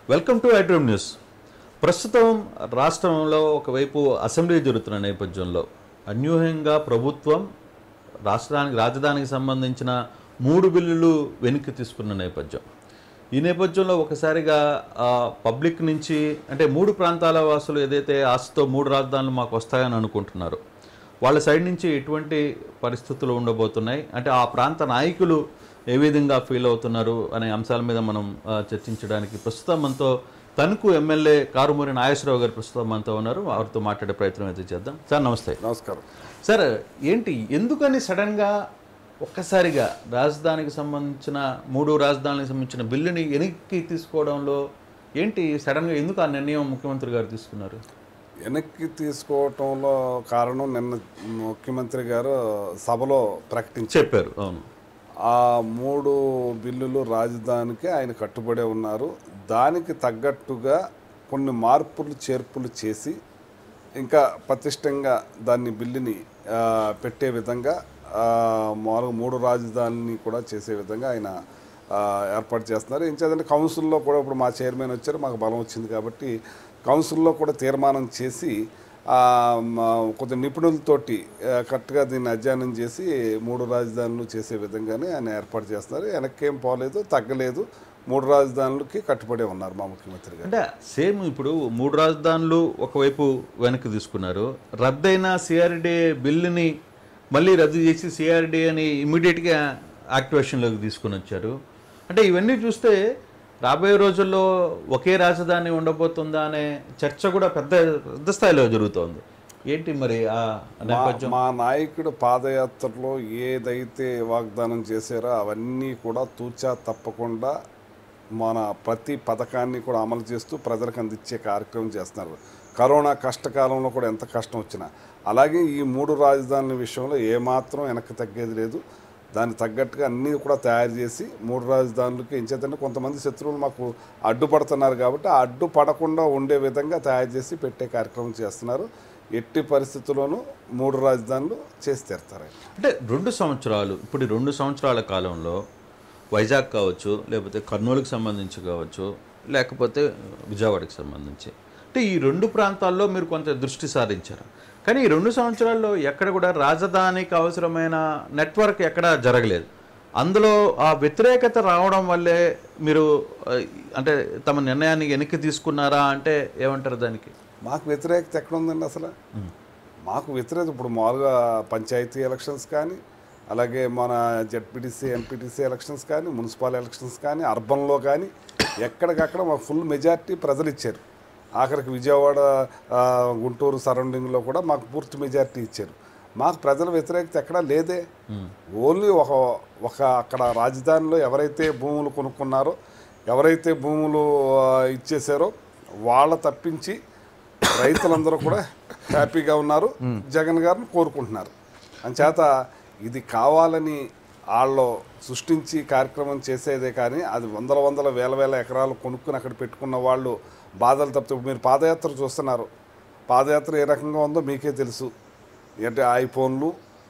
Welcome to iDream news ప్రస్తుతం రాష్ట్రంలో ఒకవైపు అసెంబ్లీ జరుగుతున్న నేపథ్యంలో అన్యూహ్యంగా ప్రభుత్వం రాష్ట్రానికి రాజధానికి సంబంధించిన మూడు బిల్లులు వెనక్కి తీసుకున్న నేపథ్యం ఈ నేపథ్యంలో ఒకసారిగా ఆ, పబ్లిక్ నుంచి అంటే మూడు ప్రాంతాల వాసులు ఏదైతే ఆశతో మూడు రాజధానులు మాకు వస్తాయని అనుకుంటున్నారు వాళ్ళ సైడ్ నుంచి ఎటువంటి పరిస్థితులు ఉండబోతున్నాయి అంటే ఆ ప్రాంత నాయకులు ఏ విధంగా ఫీల్ అవుతున్నారు అనే అంశాల మీద మనం ఆ, చర్చించడానికి ప్రస్తుతం మనతో తణుకు ఎమ్మెల్యే కారుమూరి నాగేశ్వరరావు గారు ప్రస్తుతం మనతో ఉన్నారు వారితో మాట్లాడే ప్రయత్నం అయితే చేద్దాం సార్ నమస్తే నమస్కారం సార్ ఏంటి ఎందుకని సడన్గా ఒక్కసారిగా రాజధానికి సంబంధించిన మూడు రాజధానికి సంబంధించిన బిల్లుని వెనక్కి తీసుకోవడంలో ఏంటి సడన్గా ఎందుకు ఆ నిర్ణయం ముఖ్యమంత్రి గారు తీసుకున్నారు వెనక్కి తీసుకోవటంలో కారణం నిన్న ముఖ్యమంత్రి గారు సభలో ప్రకటించారు చెప్పారు అవును ఆ మూడు బిల్లులు రాజధానికి ఆయన కట్టుబడే ఉన్నారు దానికి తగ్గట్టుగా కొన్ని మార్పులు చేర్పులు చేసి ఇంకా పటిష్టంగా దాన్ని బిల్లుని ఆ, పెట్టే విధంగా ఆ, మామూలుగా మూడు రాజధానిని కూడా చేసే విధంగా ఆయన ఆ, ఏర్పాటు చేస్తున్నారు ఏం చేద్దంటే కౌన్సిల్లో కూడా ఇప్పుడు మా చైర్మన్ వచ్చారు మాకు బలం వచ్చింది కాబట్టి కౌన్సిల్లో కూడా తీర్మానం చేసి ఆ, మా కొంచెం నిపుణులతోటి ఆ, కరెక్ట్గా దీన్ని అధ్యయనం చేసి మూడు రాజధానులు చేసే విధంగానే ఆయన ఏర్పాటు చేస్తున్నారు వెనక్కేం పోలేదు తగ్గలేదు మూడు రాజధానులకి కట్టుబడి ఉన్నారు మా ముఖ్యమంత్రి గారు అంటే సేమ్ ఇప్పుడు మూడు రాజధానులు ఒకవైపు వెనక్కి తీసుకున్నారు రద్దయిన సిఆర్డీఏ బిల్లుని మళ్ళీ రద్దు చేసి సిఆర్డీఏని ఇమీడియట్గా యాక్టివేషన్లోకి తీసుకుని వచ్చారు అంటే ఇవన్నీ చూస్తే రాబోయే రోజుల్లో ఒకే రాజధాని ఉండబోతుందా అనే చర్చ కూడా పెద్ద పెద్ద స్థాయిలో జరుగుతోంది ఏంటి మరి ఆ మా- నేపథ్యం మా నాయకుడు పాదయాత్రలో ఏదైతే వాగ్దానం చేశారో అవన్నీ కూడా తూచా తప్పకుండా మన ప్రతి పథకాన్ని కూడా అమలు చేస్తూ ప్రజలకు అందించే కార్యక్రమం చేస్తున్నారు కరోనా కష్టకాలంలో కూడా ఎంత కష్టం వచ్చినా అలాగే ఈ మూడు రాజధానుల విషయంలో ఏమాత్రం వెనక్కి తగ్గేది లేదు దానికి తగ్గట్టుగా అన్నీ కూడా తయారు చేసి మూడు రాజధానులకి ఏం చేద్దంటే కొంతమంది శత్రువులు మాకు అడ్డుపడుతున్నారు కాబట్టి ఆ అడ్డుపడకుండా ఉండే విధంగా తయారు చేసి పెట్టే కార్యక్రమం చేస్తున్నారు ఎట్టి పరిస్థితుల్లోనూ మూడు రాజధానులు చేసి తీరుతారు అంటే రెండు సంవత్సరాలు ఇప్పుడు ఈ రెండు సంవత్సరాల కాలంలో వైజాగ్ కావచ్చు లేకపోతే కర్నూలుకి సంబంధించి కావచ్చు లేకపోతే విజయవాడకి సంబంధించి అంటే ఈ రెండు ప్రాంతాల్లో మీరు కొంత దృష్టి సారించారు కానీ ఈ రెండు సంవత్సరాల్లో ఎక్కడ కూడా రాజధానికి అవసరమైన నెట్వర్క్ ఎక్కడ జరగలేదు అందులో ఆ వ్యతిరేకత రావడం వల్లే మీరు ఆ, అంటే తమ నిర్ణయాన్ని వెనక్కి తీసుకున్నారా అంటే ఏమంటారు దానికి మాకు వ్యతిరేకత ఎక్కడ ఉందండి అసలు మాకు వ్యతిరేకత ఇప్పుడు మామూలుగా పంచాయతీ ఎలక్షన్స్ కానీ అలాగే మన జెడ్పీటీసీ ఎంపీటీసీ ఎలక్షన్స్ కానీ మున్సిపల్ ఎలక్షన్స్ కానీ అర్బన్లో కానీ ఎక్కడికక్కడ మాకు ఫుల్ మెజారిటీ ప్రజలు ఇచ్చారు ఆఖరికి విజయవాడ ఆ, గుంటూరు సరౌండింగ్లో కూడా మాకు పూర్తి మెజారిటీ ఇచ్చారు మాకు ప్రజల వ్యతిరేకత ఎక్కడా లేదే ఓన్లీ ఒక ఒక అక్కడ రాజధానిలో ఎవరైతే భూములు కొనుక్కున్నారో ఎవరైతే భూములు ఆ, ఇచ్చేసారో వాళ్ళ తప్పించి రైతులందరూ కూడా హ్యాపీగా ఉన్నారు జగన్ గారిని కోరుకుంటున్నారు అంచేత ఇది కావాలని వాళ్ళు సృష్టించి కార్యక్రమం చేసేదే కానీ అది వందల వందల వేల వేల ఎకరాలు కొనుక్కుని అక్కడ పెట్టుకున్న వాళ్ళు బాధలు తప్పితే ఇప్పుడు మీరు పాదయాత్ర చూస్తున్నారు పాదయాత్ర ఏ రకంగా ఉందో మీకే తెలుసు అంటే ఐఫోన్లు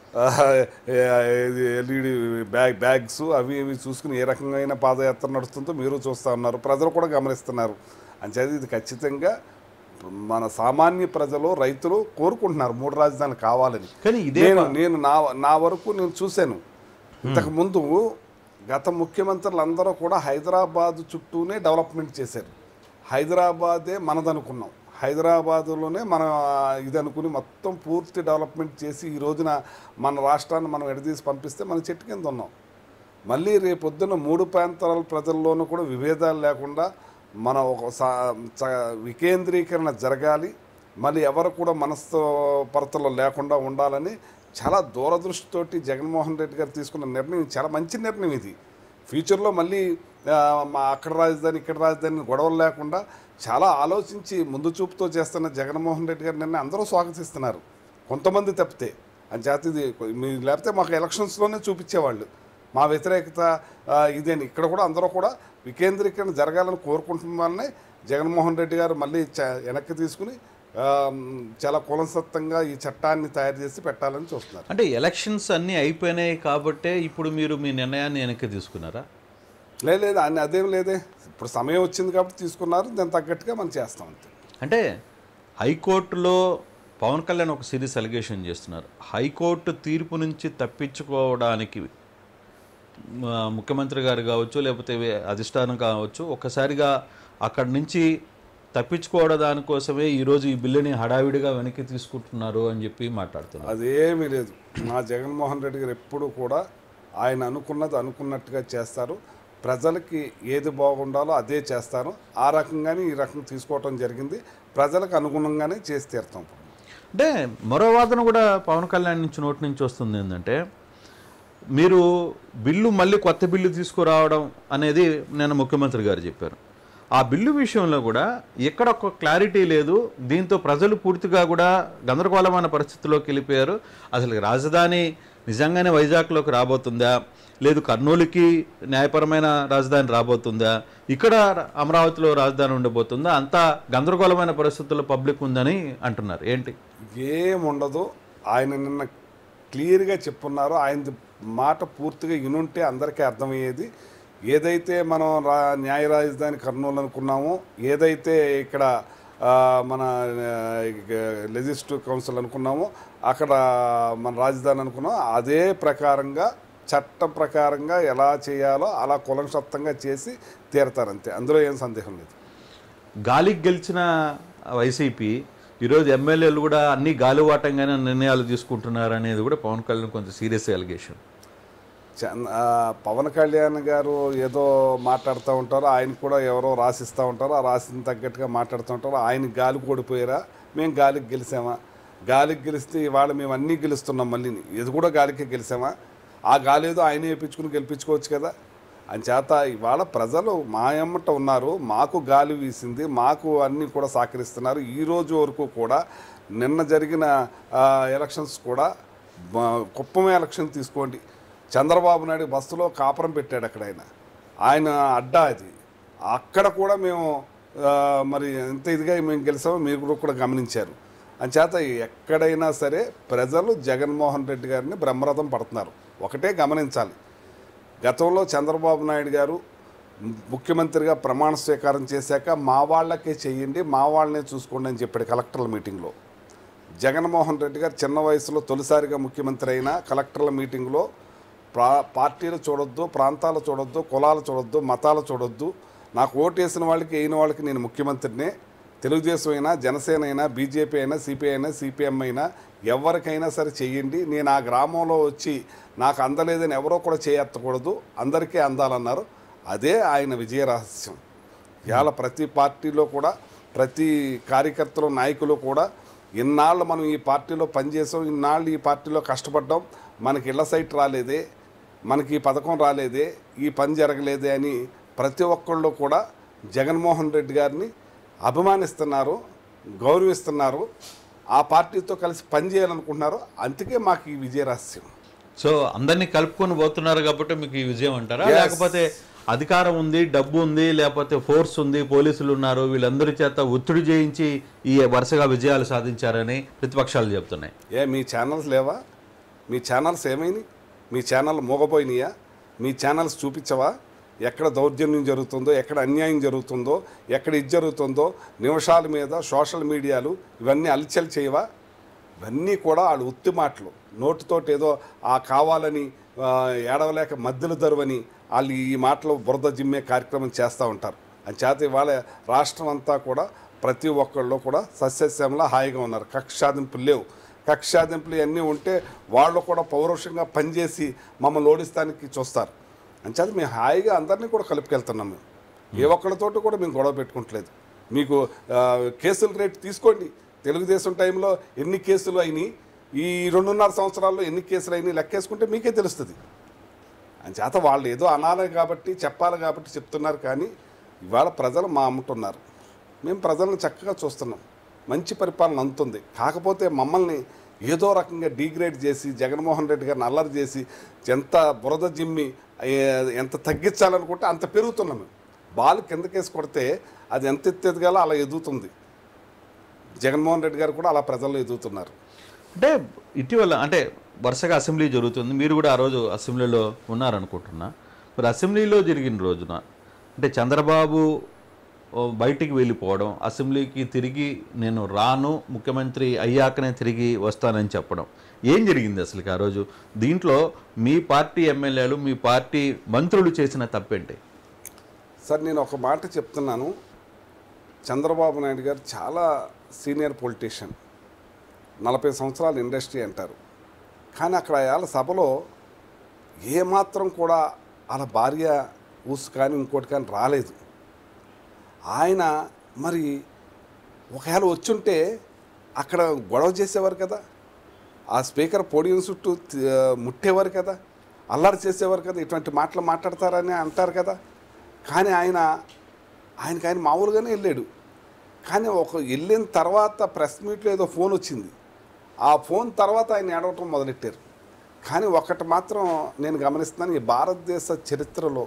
ఎల్ఈడి బ్యాగ్ బ్యాగ్స్ అవి ఇవి చూసుకుని ఏ రకంగా పాదయాత్ర నడుస్తుందో మీరు చూస్తూ ఉన్నారు ప్రజలు కూడా గమనిస్తున్నారు అంచేది ఇది ఖచ్చితంగా మన సామాన్య ప్రజలు రైతులు కోరుకుంటున్నారు మూడు రాజధానులు కావాలని కానీ ఇదే నేను నేను నా నా వరకు నేను చూశాను ఇంతకు ముందు గత ముఖ్యమంత్రులు అందరూ కూడా హైదరాబాద్ చుట్టూనే డెవలప్మెంట్ చేశారు హైదరాబాదే మనదనుకున్నాం హైదరాబాదులోనే మనం ఇది అనుకుని మొత్తం పూర్తి డెవలప్మెంట్ చేసి ఈ రోజున మన రాష్ట్రాన్ని మనం ఎడదీసి పంపిస్తే మన చెట్టు కింద ఉన్నాం మళ్ళీ రేపొద్దున మూడు ప్రాంతాల ప్రజల్లోనూ కూడా విభేదాలు లేకుండా మన ఒక సా- చ- వికేంద్రీకరణ జరగాలి మళ్ళీ ఎవరు కూడా మనస్సు పరతలో లేకుండా ఉండాలని చాలా దూరదృష్టితోటి జగన్మోహన్ రెడ్డి గారు తీసుకున్న నిర్ణయం చాలా మంచి నిర్ణయం ఇది ఫ్యూచర్లో మళ్ళీ ఆ, మా అక్కడ రాజధాని ఇక్కడ రాజధాని గొడవలు లేకుండా చాలా ఆలోచించి ముందు చూపుతో చేస్తున్న జగన్మోహన్ రెడ్డి గారి నిర్ణయం అందరూ స్వాగతిస్తున్నారు కొంతమంది తప్పితే అని చేత ఇది మీరు లేకపోతే మాకు ఎలక్షన్స్లోనే చూపించేవాళ్ళు మా వ్యతిరేకత ఆ, ఇదేని ఇక్కడ కూడా అందరూ కూడా వికేంద్రీకరణ జరగాలని కోరుకుంటున్న వాళ్ళనే జగన్మోహన్ రెడ్డి గారు మళ్ళీ చ- వెనక్కి తీసుకుని ఆ, చాలా కులసత్తంగా ఈ చట్టాన్ని తయారు చేసి పెట్టాలని చూస్తున్నారు అంటే ఎలక్షన్స్ అన్నీ అయిపోయినాయి కాబట్టే ఇప్పుడు మీరు మీ నిర్ణయాన్ని వెనక్కి తీసుకున్నారా లేదు లేదు అన్ని అదేం లేదే ఇప్పుడు సమయం వచ్చింది కాబట్టి తీసుకున్నారు దాని తగ్గట్టుగా మనం చేస్తాం అంతే అంటే హైకోర్టులో పవన్ కళ్యాణ్ ఒక సిరీస్ అలిగేషన్ చేస్తున్నారు హైకోర్టు తీర్పు నుంచి తప్పించుకోవడానికి ఆ, ముఖ్యమంత్రి గారు కావచ్చు లేకపోతే వే- అధిష్టానం కావచ్చు ఒక్కసారిగా అక్కడి నుంచి తప్పించుకోవడం దానికోసమే ఈరోజు ఈ బిల్లుని హడావిడిగా వెనక్కి తీసుకుంటున్నారు అని చెప్పి మాట్లాడుతున్నారు అదేమీ లేదు మా జగన్మోహన్ రెడ్డి గారు ఎప్పుడు కూడా ఆయన అనుకున్నది అనుకున్నట్టుగా చేస్తారు ప్రజలకి ఏది బాగుండాలో అదే చేస్తారు ఆ రకంగానే ఈ రకం తీసుకోవటం జరిగింది ప్రజలకు అనుగుణంగానే చేసి తీరుతాం ఇప్పుడు. అంటే మరో వాదన కూడా పవన్ కళ్యాణ్ నుంచి నోటి నుంచి వస్తుంది ఏంటంటే మీరు బిల్లు మళ్ళీ కొత్త బిల్లు తీసుకురావడం అనేది నేను ముఖ్యమంత్రి గారు చెప్పారు ఆ బిల్లు విషయంలో కూడా ఎక్కడ ఒక క్లారిటీ లేదు దీంతో ప్రజలు పూర్తిగా కూడా గందరగోళమైన పరిస్థితిలోకి వెళ్ళిపోయారు అసలు రాజధాని నిజంగానే వైజాగ్లోకి రాబోతుందా లేదు కర్నూలుకి న్యాయపరమైన రాజధాని రాబోతుందా ఇక్కడ అమరావతిలో రాజధాని ఉండబోతుందా అంతా గందరగోళమైన పరిస్థితుల్లో పబ్లిక్ ఉందని అంటున్నారు ఏంటి ఏముండదు ఆయన నిన్న క్లియర్గా చెప్పున్నారు ఆయన మాట పూర్తిగా ఇనుంటే అందరికీ అర్థమయ్యేది ఏదైతే మనం రా న్యాయ రాజధాని కర్నూలు అనుకున్నామో ఏదైతే ఇక్కడ ఆ, మన లెజిస్టివ్ కౌన్సిల్ అనుకున్నామో అక్కడ మన రాజధాని అనుకున్నాం అదే ప్రకారంగా చట్టం ప్రకారంగా ఎలా చేయాలో అలా కులంశప్తంగా చేసి తీరతారంతే అందులో ఏం సందేహం లేదు గాలికి గెలిచిన వైసీపీ ఈరోజు ఎమ్మెల్యేలు కూడా అన్ని గాలివాటంగానే నిర్ణయాలు తీసుకుంటున్నారు అనేది కూడా పవన్ కళ్యాణ్ కొంచెం సీరియస్ అలిగేషన్ చంద్- ఆ, పవన్ కళ్యాణ్ గారు ఏదో మాట్లాడుతూ ఉంటారు ఆయన కూడా ఎవరో రాసిస్తూ ఉంటారు ఆ రాసిన తగ్గట్టుగా మాట్లాడుతూ ఉంటారు ఆయన గాలి ఓడిపోయారా మేము గాలికి గెలిచామా గాలికి గెలిస్తే ఇవాళ మేము అన్నీ గెలుస్తున్నాం మళ్ళీ ఇది కూడా గాలికే గెలిచామా ఆ గాలి ఏదో ఆయన వేయించుకుని గెలిపించుకోవచ్చు కదా చేత ఇవాళ ప్రజలు మా ఎమ్మట ఉన్నారు మాకు గాలి వీసింది మాకు అన్నీ కూడా సహకరిస్తున్నారు ఈ రోజు వరకు కూడా నిన్న జరిగిన ఆ, ఎలక్షన్స్ కూడా మా- కుప్పం ఎలక్షన్ తీసుకోండి చంద్రబాబు నాయుడు బస్సులో కాపురం పెట్టాడు అక్కడ ఆయన ఆయన అడ్డా అది అక్కడ కూడా మేము ఆ, మరి ఎంత ఇదిగా మేము గెలిచామో మీరు కూడా కూడా గమనించారు అంచేత ఎక్కడైనా సరే ప్రజలు జగన్మోహన్ రెడ్డి గారిని బ్రహ్మరథం పడుతున్నారు ఒకటే గమనించాలి గతంలో చంద్రబాబు నాయుడు గారు ముఖ్యమంత్రిగా ప్రమాణ స్వీకారం చేశాక మా వాళ్ళకే చెయ్యండి మా వాళ్ళనే చూసుకోండి అని చెప్పాడు కలెక్టర్ల మీటింగ్లో జగన్మోహన్ రెడ్డి గారు చిన్న వయసులో తొలిసారిగా ముఖ్యమంత్రి అయిన కలెక్టర్ల మీటింగ్లో ప్రా పార్టీలు చూడొద్దు ప్రాంతాలు చూడొద్దు కులాలు చూడొద్దు మతాలు చూడొద్దు నాకు ఓటేసిన వాళ్ళకి వేయని వాళ్ళకి నేను ముఖ్యమంత్రినే తెలుగుదేశం అయినా జనసేన అయినా బీజేపీ అయినా సిపిఐ అయినా సిపిఎం అయినా ఎవరికైనా సరే చెయ్యండి నేను ఆ గ్రామంలో వచ్చి నాకు అందలేదని ఎవరో కూడా చేయెత్తకూడదు అందరికీ అందాలన్నారు అదే ఆయన విజయ రహస్యం ఇవాళ ప్రతి పార్టీలో కూడా ప్రతి కార్యకర్తలు నాయకులు కూడా ఇన్నాళ్ళు మనం ఈ పార్టీలో పనిచేసాం ఇన్నాళ్ళు ఈ పార్టీలో కష్టపడ్డాం మనకి ఇళ్ల సైట్ రాలేదే మనకి ఈ పథకం రాలేదే ఈ పని జరగలేదే అని ప్రతి ఒక్కళ్ళు కూడా జగన్మోహన్ రెడ్డి గారిని అభిమానిస్తున్నారు గౌరవిస్తున్నారు ఆ పార్టీతో కలిసి పనిచేయాలనుకుంటున్నారు అందుకే మాకు ఈ విజయ రహస్యం సో అందరినీ కలుపుకొని పోతున్నారు కాబట్టి మీకు ఈ విజయం అంటారా Yes. లేకపోతే అధికారం ఉంది డబ్బు ఉంది లేకపోతే ఫోర్స్ ఉంది పోలీసులు ఉన్నారు వీళ్ళందరి చేత ఒత్తిడి చేయించి ఈ వరుసగా విజయాలు సాధించారని ప్రతిపక్షాలు చెప్తున్నాయి ఏ మీ ఛానల్స్ లేవా మీ ఛానల్స్ ఏమైనాయి మీ ఛానల్ మోగపోయినాయా మీ ఛానల్స్ చూపించవా ఎక్కడ దౌర్జన్యం జరుగుతుందో ఎక్కడ అన్యాయం జరుగుతుందో ఎక్కడ ఇది జరుగుతుందో నిమిషాల మీద సోషల్ మీడియాలు ఇవన్నీ అలచల్ చేయవా ఇవన్నీ కూడా వాళ్ళు ఉత్తి మాటలు నోటితోటి ఏదో ఆ కావాలని ఆ, ఏడవలేక మధ్యలో దరువని వాళ్ళు ఈ మాటలు బురద జిమ్మే కార్యక్రమం చేస్తూ ఉంటారు అని చేత ఇవాళ రాష్ట్రం అంతా కూడా ప్రతి ఒక్కళ్ళు కూడా సస్యశ్యామలా హాయిగా ఉన్నారు కక్షాదింపులు లేవు కక్షాదింపులు ఇవన్నీ ఉంటే వాళ్ళు కూడా పౌరుషంగా పనిచేసి మమ్మల్ని ఓడిస్తానికి చూస్తారు అంచేత మేము హాయిగా అందరినీ కూడా కలుపుకెళ్తున్నాం మేము ఏ ఒక్కళ్ళతోటి కూడా మేము గొడవ పెట్టుకుంటలేదు మీకు ఆ, కేసుల రేట్ తీసుకోండి తెలుగుదేశం టైంలో ఎన్ని కేసులు అయినాయి ఈ రెండున్నర సంవత్సరాల్లో ఎన్ని కేసులు అయినాయి లెక్కేసుకుంటే మీకే తెలుస్తుంది అంచేత వాళ్ళు ఏదో అనాలి కాబట్టి చెప్పాలి కాబట్టి చెప్తున్నారు కానీ ఇవాళ ప్రజలు మా అమ్ముతున్నారు మేము ప్రజలను చక్కగా చూస్తున్నాం మంచి పరిపాలన అందుతుంది కాకపోతే మమ్మల్ని ఏదో రకంగా డీగ్రేడ్ చేసి జగన్మోహన్ రెడ్డి గారిని అల్లరి చేసి ఎంత బురద జిమ్మి ఏ- ఎంత తగ్గించాలనుకుంటే అంత పెరుగుతున్నాం మేము బాల్ కిందకేసి కొడితే అది ఎంత ఎత్తెదగాలో అలా ఎదుగుతుంది జగన్మోహన్ రెడ్డి గారు కూడా అలా ప్రజల్లో ఎదుగుతున్నారు అంటే ఇటీవల అంటే వరుసగా అసెంబ్లీ జరుగుతుంది మీరు కూడా ఆ రోజు అసెంబ్లీలో ఉన్నారనుకుంటున్నా మరి అసెంబ్లీలో జరిగిన రోజున అంటే చంద్రబాబు ఓ, బయటికి వెళ్ళిపోవడం అసెంబ్లీకి తిరిగి నేను రాను ముఖ్యమంత్రి అయ్యాకనే తిరిగి వస్తానని చెప్పడం ఏం జరిగింది అసలు ఆ రోజు దీంట్లో మీ పార్టీ ఎమ్మెల్యేలు మీ పార్టీ మంత్రులు చేసిన తప్పేంటి సార్ నేను ఒక మాట చెప్తున్నాను చంద్రబాబు నాయుడు గారు చాలా సీనియర్ పొలిటీషియన్ నలభై సంవత్సరాల ఇండస్ట్రీ అంటారు కానీ అక్కడ వాళ్ళ సభలో ఏమాత్రం కూడా వాళ్ళ భార్య ఊసు కానీ ఇంకోటి కానీ రాలేదు ఆయన మరి ఒకవేళ వచ్చుంటే అక్కడ గొడవ చేసేవారు కదా ఆ స్పీకర్ పోడియం చుట్టూ తి- ముట్టేవారు కదా అల్లరి చేసేవారు కదా ఇటువంటి మాటలు మాట్లాడతారని అంటారు కదా కానీ ఆయన ఆయనకి ఆయన మామూలుగానే వెళ్ళాడు కానీ ఒక వెళ్ళిన తర్వాత ప్రెస్ మీట్లో ఏదో ఫోన్ వచ్చింది ఆ ఫోన్ తర్వాత ఆయన ఏడవటం మొదలెట్టారు కానీ ఒకటి మాత్రం నేను గమనిస్తున్నాను ఈ భారతదేశ చరిత్రలో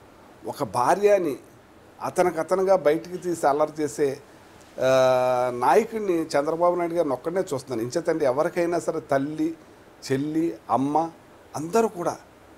ఒక భార్యని అతనికి అతనుగా బయటికి తీసి అల్లరి చేసే ఆ, నాయకుడిని చంద్రబాబు నాయుడు గారిని ఒక్కడనే చూస్తున్నాను ఇంచేతండి ఎవరికైనా సరే తల్లి చెల్లి అమ్మ అందరూ కూడా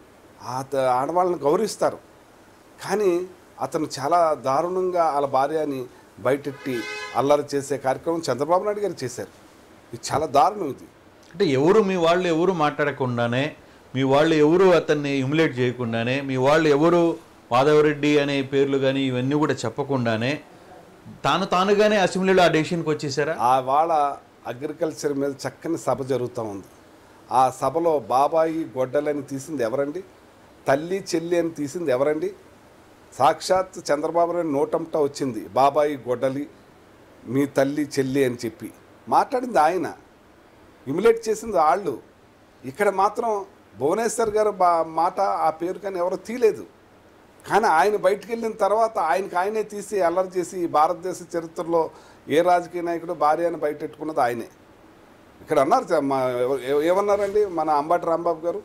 ఆ త- ఆడవాళ్ళని గౌరవిస్తారు కానీ అతను చాలా దారుణంగా వాళ్ళ భార్యని బయటెట్టి అల్లరి చేసే కార్యక్రమం చంద్రబాబు నాయుడు గారు చేశారు ఇది చాలా దారుణం ఇది అంటే ఎవరు మీ వాళ్ళు ఎవరు మాట్లాడకుండానే మీ వాళ్ళు ఎవరు అతన్ని ఇమ్యులేట్ చేయకుండానే మీ వాళ్ళు ఎవరు మాధవరెడ్డి అనే పేర్లు కానీ ఇవన్నీ కూడా చెప్పకుండానే తాను తానుగానే అసెంబ్లీలో ఆ డెసిషన్కి వచ్చేసారా ఆ వాళ్ళ అగ్రికల్చర్ మీద చక్కని సభ జరుగుతూ ఉంది ఆ సభలో బాబాయి గొడ్డలని తీసింది ఎవరండి తల్లి చెల్లి అని తీసింది ఎవరండి సాక్షాత్ చంద్రబాబు నాయుడు నోటంట వచ్చింది బాబాయి గొడ్డలి మీ తల్లి చెల్లి అని చెప్పి మాట్లాడింది ఆయన ఇమిలేట్ చేసింది వాళ్ళు ఇక్కడ మాత్రం భువనేశ్వర్ గారు బా మాట ఆ పేరు కానీ ఎవరో తీయలేదు కానీ ఆయన బయటికి వెళ్ళిన తర్వాత ఆయనకి ఆయనే తీసి అల్లరి చేసి ఈ భారతదేశ చరిత్రలో ఏ రాజకీయ నాయకుడు భార్యను బయటెట్టుకున్నది ఆయనే ఇక్కడ అన్నారు చ- మా ఎవ- ఏమన్నారండి మన అంబటి రాంబాబు గారు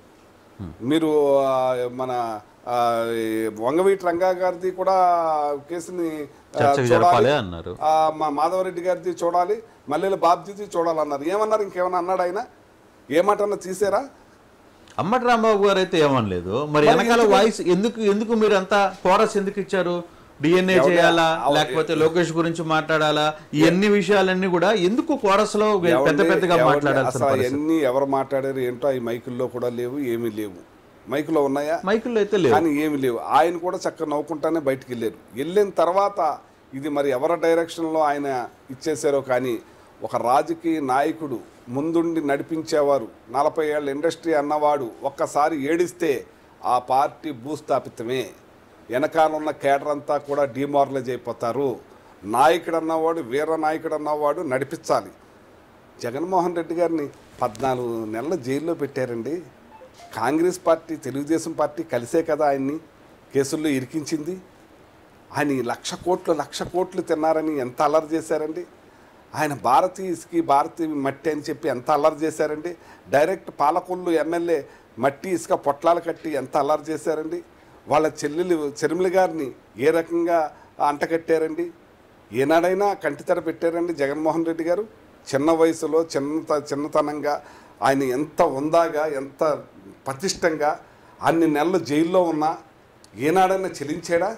మీరు ఆ, మన ఆ, ఈ వంగవీటి రంగా గారిది కూడా కేసుని ఆ, చర్చకు చూడాలి. జరపాలి అన్నారు ఆ, మా మాధవరెడ్డి గారిది చూడాలి మల్లెల బాబ్జీది చూడాలన్నారు ఏమన్నారు ఇంకేమన్నా అన్నాడు ఆయన ఏమాటన్నా తీసారా అమ్మటి రాంబాబు గారు అయితే ఏమనలేదు మరి మరి వెనకాల ఎందుకు- వాయిస్ ఎందుకు ఎందుకు మీరు అంతా కోరస్ ఎందుకు ఇచ్చారు డిఎన్ఏ ఎవరు- చేయాలా అవ- లేకపోతే లోకేష్ గురించి మాట్లాడాలా ఈ అన్ని విషయాలన్నీ కూడా ఎందుకు కోరస్ లో పెద్ద ఎవరిని- పెద్దగా ఎవరిని- మాట్లాడాల్సిన అసలు పరిస్థితి అవన్నీ ఎవరు మాట్లాడారు ఏంటో ఈ మైకుల్లో కూడా లేవు ఏమీ లేవు మైకులో ఉన్నాయా మైకుల్లో అయితే లేవు కానీ ఏమీ లేవు ఆయన కూడా చక్కగా నవ్వుకుంటానే బయటికి వెళ్ళారు వెళ్ళిన తర్వాత ఇది మరి ఎవరి డైరెక్షన్లో ఆయన ఇచ్చేశారో కానీ ఒక రాజకీయ నాయకుడు ముందుండి నడిపించేవారు నలభై ఏళ్ళ ఇండస్ట్రీ అన్నవాడు ఒక్కసారి ఏడిస్తే ఆ పార్టీ భూస్థాపితమే వెనకాల ఉన్న కేడర్ అంతా కూడా డిమారలైజ్ అయిపోతారు నాయకుడు అన్నవాడు వీర నాయకుడు అన్నవాడు నడిపించాలి జగన్మోహన్ రెడ్డి గారిని పద్నాలుగు నెలల జైల్లో పెట్టారండి కాంగ్రెస్ పార్టీ తెలుగుదేశం పార్టీ కలిసే కదా ఆయన్ని కేసుల్లో ఇరికించింది ఆయన ఈ లక్ష కోట్లు లక్ష కోట్లు తిన్నారని ఎంత అల్లరి చేశారండి ఆయన భారతీయ ఇసుకి భారతీయ మట్టి అని చెప్పి ఎంత అల్లరి చేశారండి డైరెక్ట్ పాలకొల్లు ఎమ్మెల్యే మట్టి ఇసుక పొట్లాలు కట్టి ఎంత అల్లరి చేశారండి వాళ్ళ చెల్లెలు చెరుమిలి గారిని ఏ రకంగా అంటకట్టారండి ఏనాడైనా కంటితెర పెట్టారండి జగన్మోహన్ రెడ్డి గారు చిన్న వయసులో చిన్న చిన్నతనంగా ఆయన ఎంత ఉందాగా ఎంత పటిష్టంగా అన్ని నెలలు జైల్లో ఉన్నా ఏనాడైనా చెలించాడా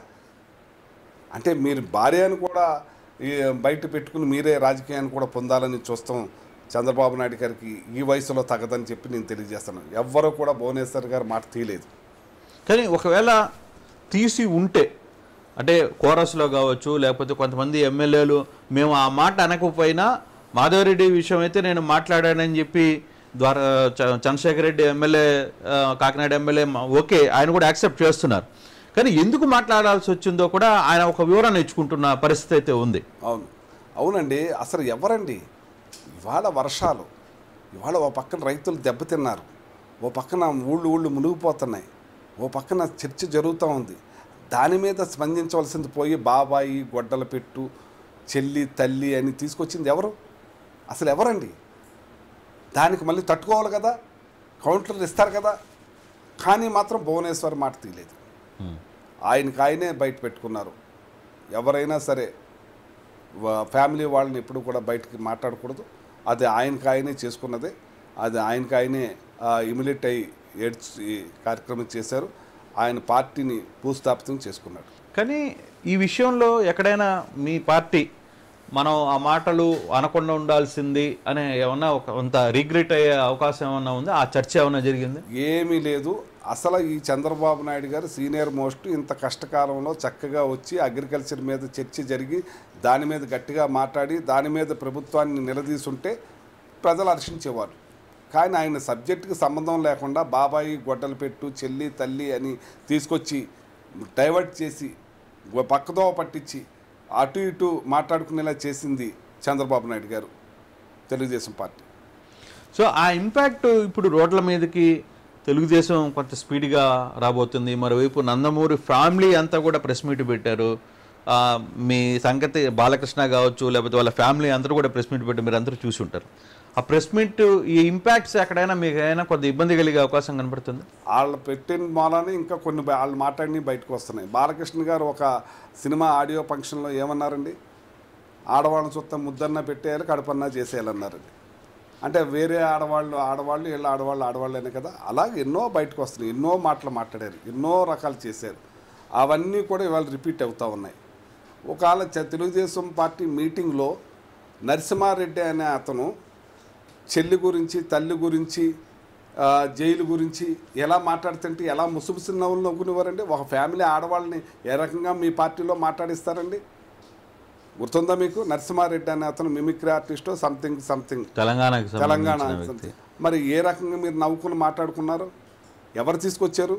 అంటే మీరు భార్యను కూడా ఈ బయట పెట్టుకుని మీరే రాజకీయాన్ని కూడా పొందాలని చూస్తాం చంద్రబాబు నాయుడు గారికి ఈ వయసులో తగదని చెప్పి నేను తెలియజేస్తాను ఎవ్వరూ కూడా భువనేశ్వర్ గారు మాట తీయలేదు కానీ ఒకవేళ తీసి ఉంటే అంటే కోరస్లో కావచ్చు లేకపోతే కొంతమంది ఎమ్మెల్యేలు మేము ఆ మాట అనకపోయినా మాధవరెడ్డి విషయం అయితే నేను మాట్లాడానని చెప్పి ద్వారా చ- చంద్రశేఖర్ రెడ్డి ఎమ్మెల్యే ఆ, కాకినాడ ఎమ్మెల్యే మా- ఓకే ఆయన కూడా యాక్సెప్ట్ చేస్తున్నారు కానీ ఎందుకు మాట్లాడాల్సి వచ్చిందో కూడా ఆయన ఒక వివరణ ఇచ్చుకుంటున్న పరిస్థితి అయితే ఉంది అవును అవునండి అసలు ఎవరండి ఇవాళ వర్షాలు ఇవాళ ఓ పక్కన రైతులు దెబ్బతిన్నారు ఓ పక్కన ఊళ్ళు ఊళ్ళు మునిగిపోతున్నాయి ఓ పక్కన చర్చ జరుగుతూ ఉంది దాని మీద స్పందించవలసింది పోయి బాబాయి గొడ్డల పెట్టు చెల్లి తల్లి అని తీసుకొచ్చింది ఎవరు అసలు ఎవరండి దానికి మళ్ళీ తట్టుకోవాలి కదా కౌంటర్లు ఇస్తారు కదా కానీ మాత్రం భువనేశ్వర్ మాట తీయలేదు ఆయనకి ఆయనే బయట పెట్టుకున్నారు ఎవరైనా సరే వా- ఫ్యామిలీ వాళ్ళని ఎప్పుడు కూడా బయటికి మాట్లాడకూడదు అది ఆయనకి ఆయనే చేసుకున్నదే అది ఆయనకి ఆయనే ఇమిలేట్ అయ్యి ఏడ్చి కార్యక్రమం చేశారు ఆయన పార్టీని భూస్థాపితం చేసుకున్నాడు కానీ ఈ విషయంలో ఎక్కడైనా మీ పార్టీ మనం ఆ మాటలు అనకుండా ఉండాల్సింది అనే ఏమన్నా ఒక కొంత రిగ్రెట్ అయ్యే అవకాశం ఏమన్నా ఉంది ఆ చర్చ ఏమన్నా జరిగింది ఏమీ లేదు అసలు ఈ చంద్రబాబు నాయుడు గారు సీనియర్ మోస్ట్ ఇంత కష్టకాలంలో చక్కగా వచ్చి అగ్రికల్చర్ మీద చర్చ జరిగి దాని మీద గట్టిగా మాట్లాడి దాని మీద ప్రభుత్వాన్ని నిలదీసుంటే ప్రజలు హర్షించేవారు కానీ ఆయన సబ్జెక్టుకి సంబంధం లేకుండా బాబాయి గొడ్డలు పెట్టు చెల్లి తల్లి అని తీసుకొచ్చి డైవర్ట్ చేసి గొ- పక్కదోవ పట్టించి అటు ఇటు మాట్లాడుకునేలా చేసింది చంద్రబాబు నాయుడు గారు తెలుగుదేశం పార్టీ సో ఆ ఇంపాక్ట్ ఇప్పుడు రోడ్ల మీదకి తెలుగుదేశం కొంత స్పీడ్గా రాబోతుంది మరోవైపు నందమూరి ఫ్యామిలీ అంతా కూడా ప్రెస్ మీట్ పెట్టారు ఆ, మీ సంగతి బాలకృష్ణ కావచ్చు లేకపోతే వాళ్ళ ఫ్యామిలీ అందరూ కూడా ప్రెస్ మీట్ పెట్టి మీరు అందరూ చూసి ఉంటారు ఆ ప్రెస్ మీట్ ఈ ఇంపాక్ట్స్ ఎక్కడైనా మీకు ఏమైనా కొంత ఇబ్బంది కలిగే అవకాశం కనబడుతుంది వాళ్ళు పెట్టిన మూలానే ఇంకా కొన్ని బ- వాళ్ళు మాట్లాడి బయటకు వస్తున్నాయి బాలకృష్ణ గారు ఒక సినిమా ఆడియో ఫంక్షన్లో ఏమన్నారండి ఆడవాళ్ళని చూస్తే ముద్దన్న పెట్టేయాలి కడపన్నా చేసేయాలన్నారండి అంటే వేరే ఆడవాళ్ళు ఆడవాళ్ళు వీళ్ళ ఆడవాళ్ళు ఆడవాళ్ళేనే కదా అలాగే ఎన్నో బయటకు వస్తున్నాయి ఎన్నో మాటలు మాట్లాడారు ఎన్నో రకాలు చేశారు అవన్నీ కూడా ఇవాళ రిపీట్ అవుతూ ఉన్నాయి ఒకవేళ చ- తెలుగుదేశం పార్టీ మీటింగ్లో నరసింహారెడ్డి అనే అతను చెల్లి గురించి తల్లి గురించి ఆ, జైలు గురించి ఎలా మాట్లాడుతుంటే ఎలా ముసుముసు నవ్వులు నవ్వుకునేవారండి ఒక ఫ్యామిలీ ఆడవాళ్ళని ఏ రకంగా మీ పార్టీలో మాట్లాడిస్తారండి గుర్తుందా మీకు నరసింహారెడ్డి అనే అతను మిమిక్రీ ఆర్టిస్టో సంథింగ్ సంథింగ్ తెలంగాణకు తెలంగాణ సంబంధించిన వ్యక్తి మరి ఏ రకంగా మీరు నవ్వుకుని మాట్లాడుకున్నారు ఎవరు తీసుకొచ్చారు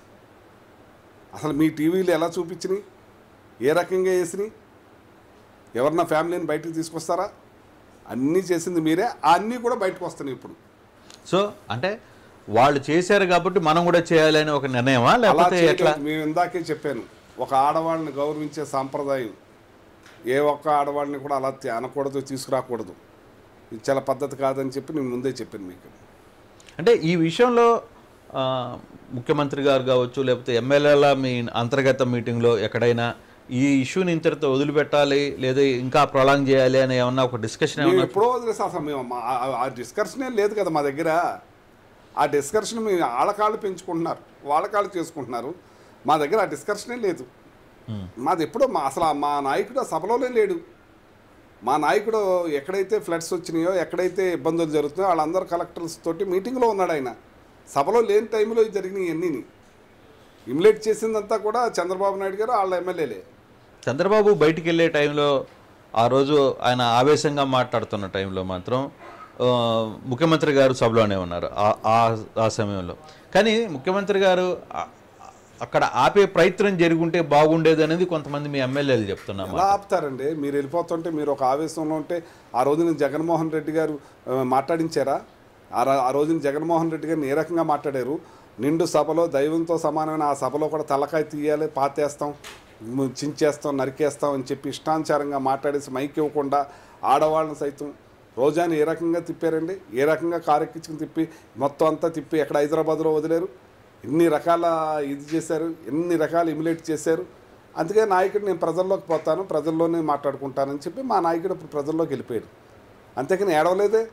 అసలు మీ టీవీలు ఎలా చూపించినాయి ఏ రకంగా వేసినాయి ఎవరన్నా ఫ్యామిలీని బయటకు తీసుకొస్తారా అన్నీ చేసింది మీరే ఆ అన్నీ కూడా బయటకు వస్తున్నాయి ఇప్పుడు సో అంటే వాళ్ళు చేశారు కాబట్టి మనం కూడా చేయాలని ఒక నిర్ణయమా అలా లేకపోతే ఎట్లా చేయలేదు మేము ఇందాకే చెప్పాను ఒక ఆడవాళ్ళని గౌరవించే సాంప్రదాయం ఏ ఒక్క ఆడవాళ్ళని కూడా అలా తి- అనకూడదు తీసుకురాకూడదు ఇది చాలా పద్ధతి కాదని చెప్పి నేను ముందే చెప్పాను మీకు అంటే ఈ విషయంలో ఆ, ముఖ్యమంత్రి గారు కావచ్చు లేకపోతే ఎమ్మెల్యేల మీ అంతర్గత మీటింగ్లో ఎక్కడైనా ఈ ఇష్యూని ఇంతటితో వదిలిపెట్టాలి లేదా ఇంకా ప్రొలాంగ్ చేయాలి అని ఏమన్నా ఒక డిస్కషన్ మేము ఏమన్నా ఎప్పుడో వదిలేసాం అసలు మేము మా- ఆ- ఆ డిస్కషనే లేదు కదా మా దగ్గర ఆ డిస్కషన్ మేము ఆళ్ళకాళ్ళు పెంచుకుంటున్నారు వాళ్ళకాళ్ళు చేసుకుంటున్నారు మా దగ్గర ఆ డిస్కషనే లేదు మాది ఎప్పుడో మా అసలు ఆ మా నాయకుడు ఆ సభలోనే లేడు మా నాయకుడు ఎక్కడైతే ఫ్లడ్స్ వచ్చినాయో ఎక్కడైతే ఇబ్బందులు జరుగుతున్నాయో వాళ్ళందరూ కలెక్టర్స్ తోటి మీటింగ్లో ఉన్నాడు ఆయన సభలో లేని టైంలో ఇవి జరిగినాయి ఇవన్నీని ఇమ్యులేట్ చేసిందంతా కూడా చంద్రబాబు నాయుడు గారు వాళ్ళ ఎమ్మెల్యేలే చంద్రబాబు బయటికి వెళ్ళే టైంలో ఆ రోజు ఆయన ఆవేశంగా మాట్లాడుతున్న టైంలో మాత్రం ఆ, ముఖ్యమంత్రి గారు సభలోనే ఉన్నారు ఆ- ఆ- ఆ సమయంలో కానీ ముఖ్యమంత్రి గారు ఆ- అక్కడ ఆపే ప్రయత్నం జరుగుంటే బాగుండేది అనేది కొంతమంది మీ ఎమ్మెల్యేలు చెప్తున్నారు ఎలా ఆపుతారండి మీరు వెళ్ళిపోతుంటే మీరు ఒక ఆవేశంలో ఉంటే ఆ రోజున జగన్మోహన్ రెడ్డి గారు ఆ, మాట్లాడించారా ఆ రా- ఆ రోజున జగన్మోహన్ రెడ్డి గారిని ఏ రకంగా మాట్లాడారు నిండు సభలో దైవంతో సమానమైన ఆ సభలో కూడా తలకాయ తీయాలి పాతేస్తాం ము- చించేస్తాం నరికేస్తాం అని చెప్పి ఇష్టానుసారంగా మాట్లాడేసి మైక్ ఇవ్వకుండా ఆడవాళ్ళని సైతం రోజాని ఏ రకంగా తిప్పారండి ఏ రకంగా కారెక్కించుకుని తిప్పి మొత్తం అంతా తిప్పి ఎక్కడ హైదరాబాద్లో వదిలేరు ఎన్ని రకాల ఇది చేశారు ఎన్ని రకాల ఇమిలేట్ చేశారు అందుకే నాయకుడు నేను ప్రజల్లోకి పోతాను ప్రజల్లోనే మాట్లాడుకుంటానని చెప్పి మా నాయకుడు ఇప్పుడు ప్రజల్లోకి వెళ్ళిపోయాడు అంతేకాని ఏడవలేదే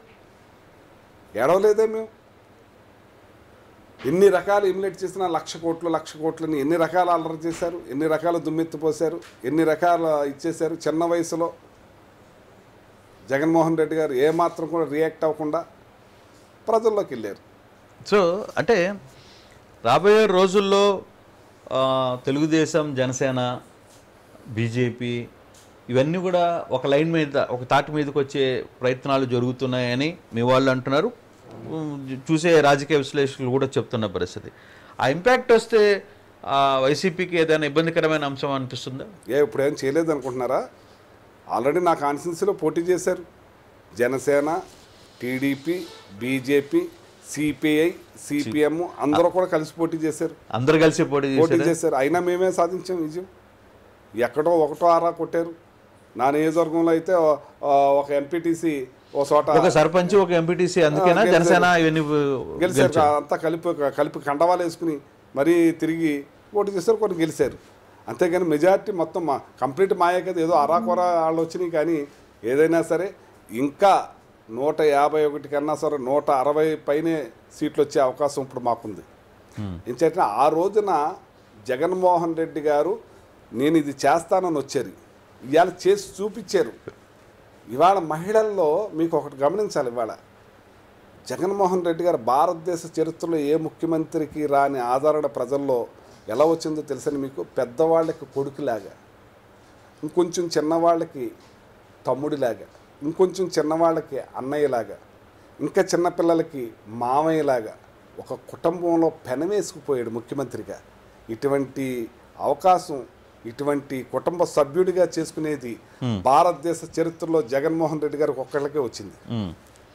ఏడవలేదే మేము ఎన్ని రకాల ఇమిలేట్ చేసిన లక్ష కోట్లు లక్ష కోట్లని ఎన్ని రకాల అల్లరి చేశారు ఎన్ని రకాల దుమ్మెత్తిపోశారు ఎన్ని రకాల ఇచ్చేశారు చిన్న వయసులో జగన్మోహన్ రెడ్డి గారు ఏమాత్రం కూడా రియాక్ట్ అవ్వకుండా ప్రజల్లోకి వెళ్ళారు సో అంటే రాబోయే రోజుల్లో ఆ, తెలుగుదేశం జనసేన బీజేపీ ఇవన్నీ కూడా ఒక లైన్ మీద ఒక తాటి మీదకి వచ్చే ప్రయత్నాలు జరుగుతున్నాయని మీ వాళ్ళు అంటున్నారు ఉమ్, చూసే రాజకీయ విశ్లేషకులు కూడా చెప్తున్న పరిస్థితి ఆ ఇంపాక్ట్ వస్తే ఆ, వైసీపీకి ఏదైనా ఇబ్బందికరమైన అంశం అనిపిస్తుందా ఏ ఇప్పుడు ఏం చేయలేదు అనుకుంటున్నారా ఆల్రెడీ నా కాన్స్టిట్యున్సీలో పోటీ చేశారు Janasena TDP BJP CPI CPM అందరూ కూడా కలిసి పోటీ చేశారు అందరు కలిసి పోటీ పోటీ చేశారా? చేశారు అయినా మేమే సాధించాం విజయం ఎక్కడో ఒకటో ఆరా కొట్టారు నా నియోజకవర్గంలో అయితే ఆ, ఒక ఎంపీటీసీ ఓ చోట ఒక సర్పంచ్ ఒక ఎంపీటీసీ అందుకేనా గెలిచారు. జనసేన ఇవన్నీ గెలిచారు అంతా కలిపి కలిపి కండవాలు వేసుకుని మరీ తిరిగి పోటీ చేశారు కొన్ని గెలిచారు అంతేగాని మెజారిటీ మొత్తం మా కంప్లీట్ మాయే కదా ఏదో అరాకొర వాళ్ళు వచ్చినాయి కానీ ఏదైనా సరే ఇంకా నూట యాభై ఒకటి కన్నా సరే నూట అరవై పైనే సీట్లు వచ్చే అవకాశం ఇప్పుడు మాకుంది Hmm. ఎంచేత ఆ రోజున జగన్మోహన్ రెడ్డి గారు నేను ఇది చేస్తానని వచ్చారు ఇవాళ చేసి చూపించారు ఇవాళ మహిళల్లో మీకు ఒకటి గమనించాలి ఇవాళ జగన్మోహన్ రెడ్డి గారు భారతదేశ చరిత్రలో ఏ ముఖ్యమంత్రికి రాని ఆదరణ ప్రజల్లో ఎలా వచ్చిందో తెలుసని మీకు పెద్దవాళ్ళకి కొడుకులాగా ఇంకొంచెం చిన్నవాళ్ళకి తమ్ముడిలాగా ఇంకొంచెం చిన్నవాళ్ళకి అన్నయ్యలాగా ఇంకా చిన్నపిల్లలకి మామయ్యలాగా ఒక కుటుంబంలో పెనవేసుకుపోయాడు ముఖ్యమంత్రిగా ఇటువంటి అవకాశం ఇటువంటి కుటుంబ సభ్యుడిగా చేసుకునేది భారతదేశ చరిత్రలో జగన్మోహన్ రెడ్డి గారికి ఒక్కళ్ళకే వచ్చింది ఉమ్.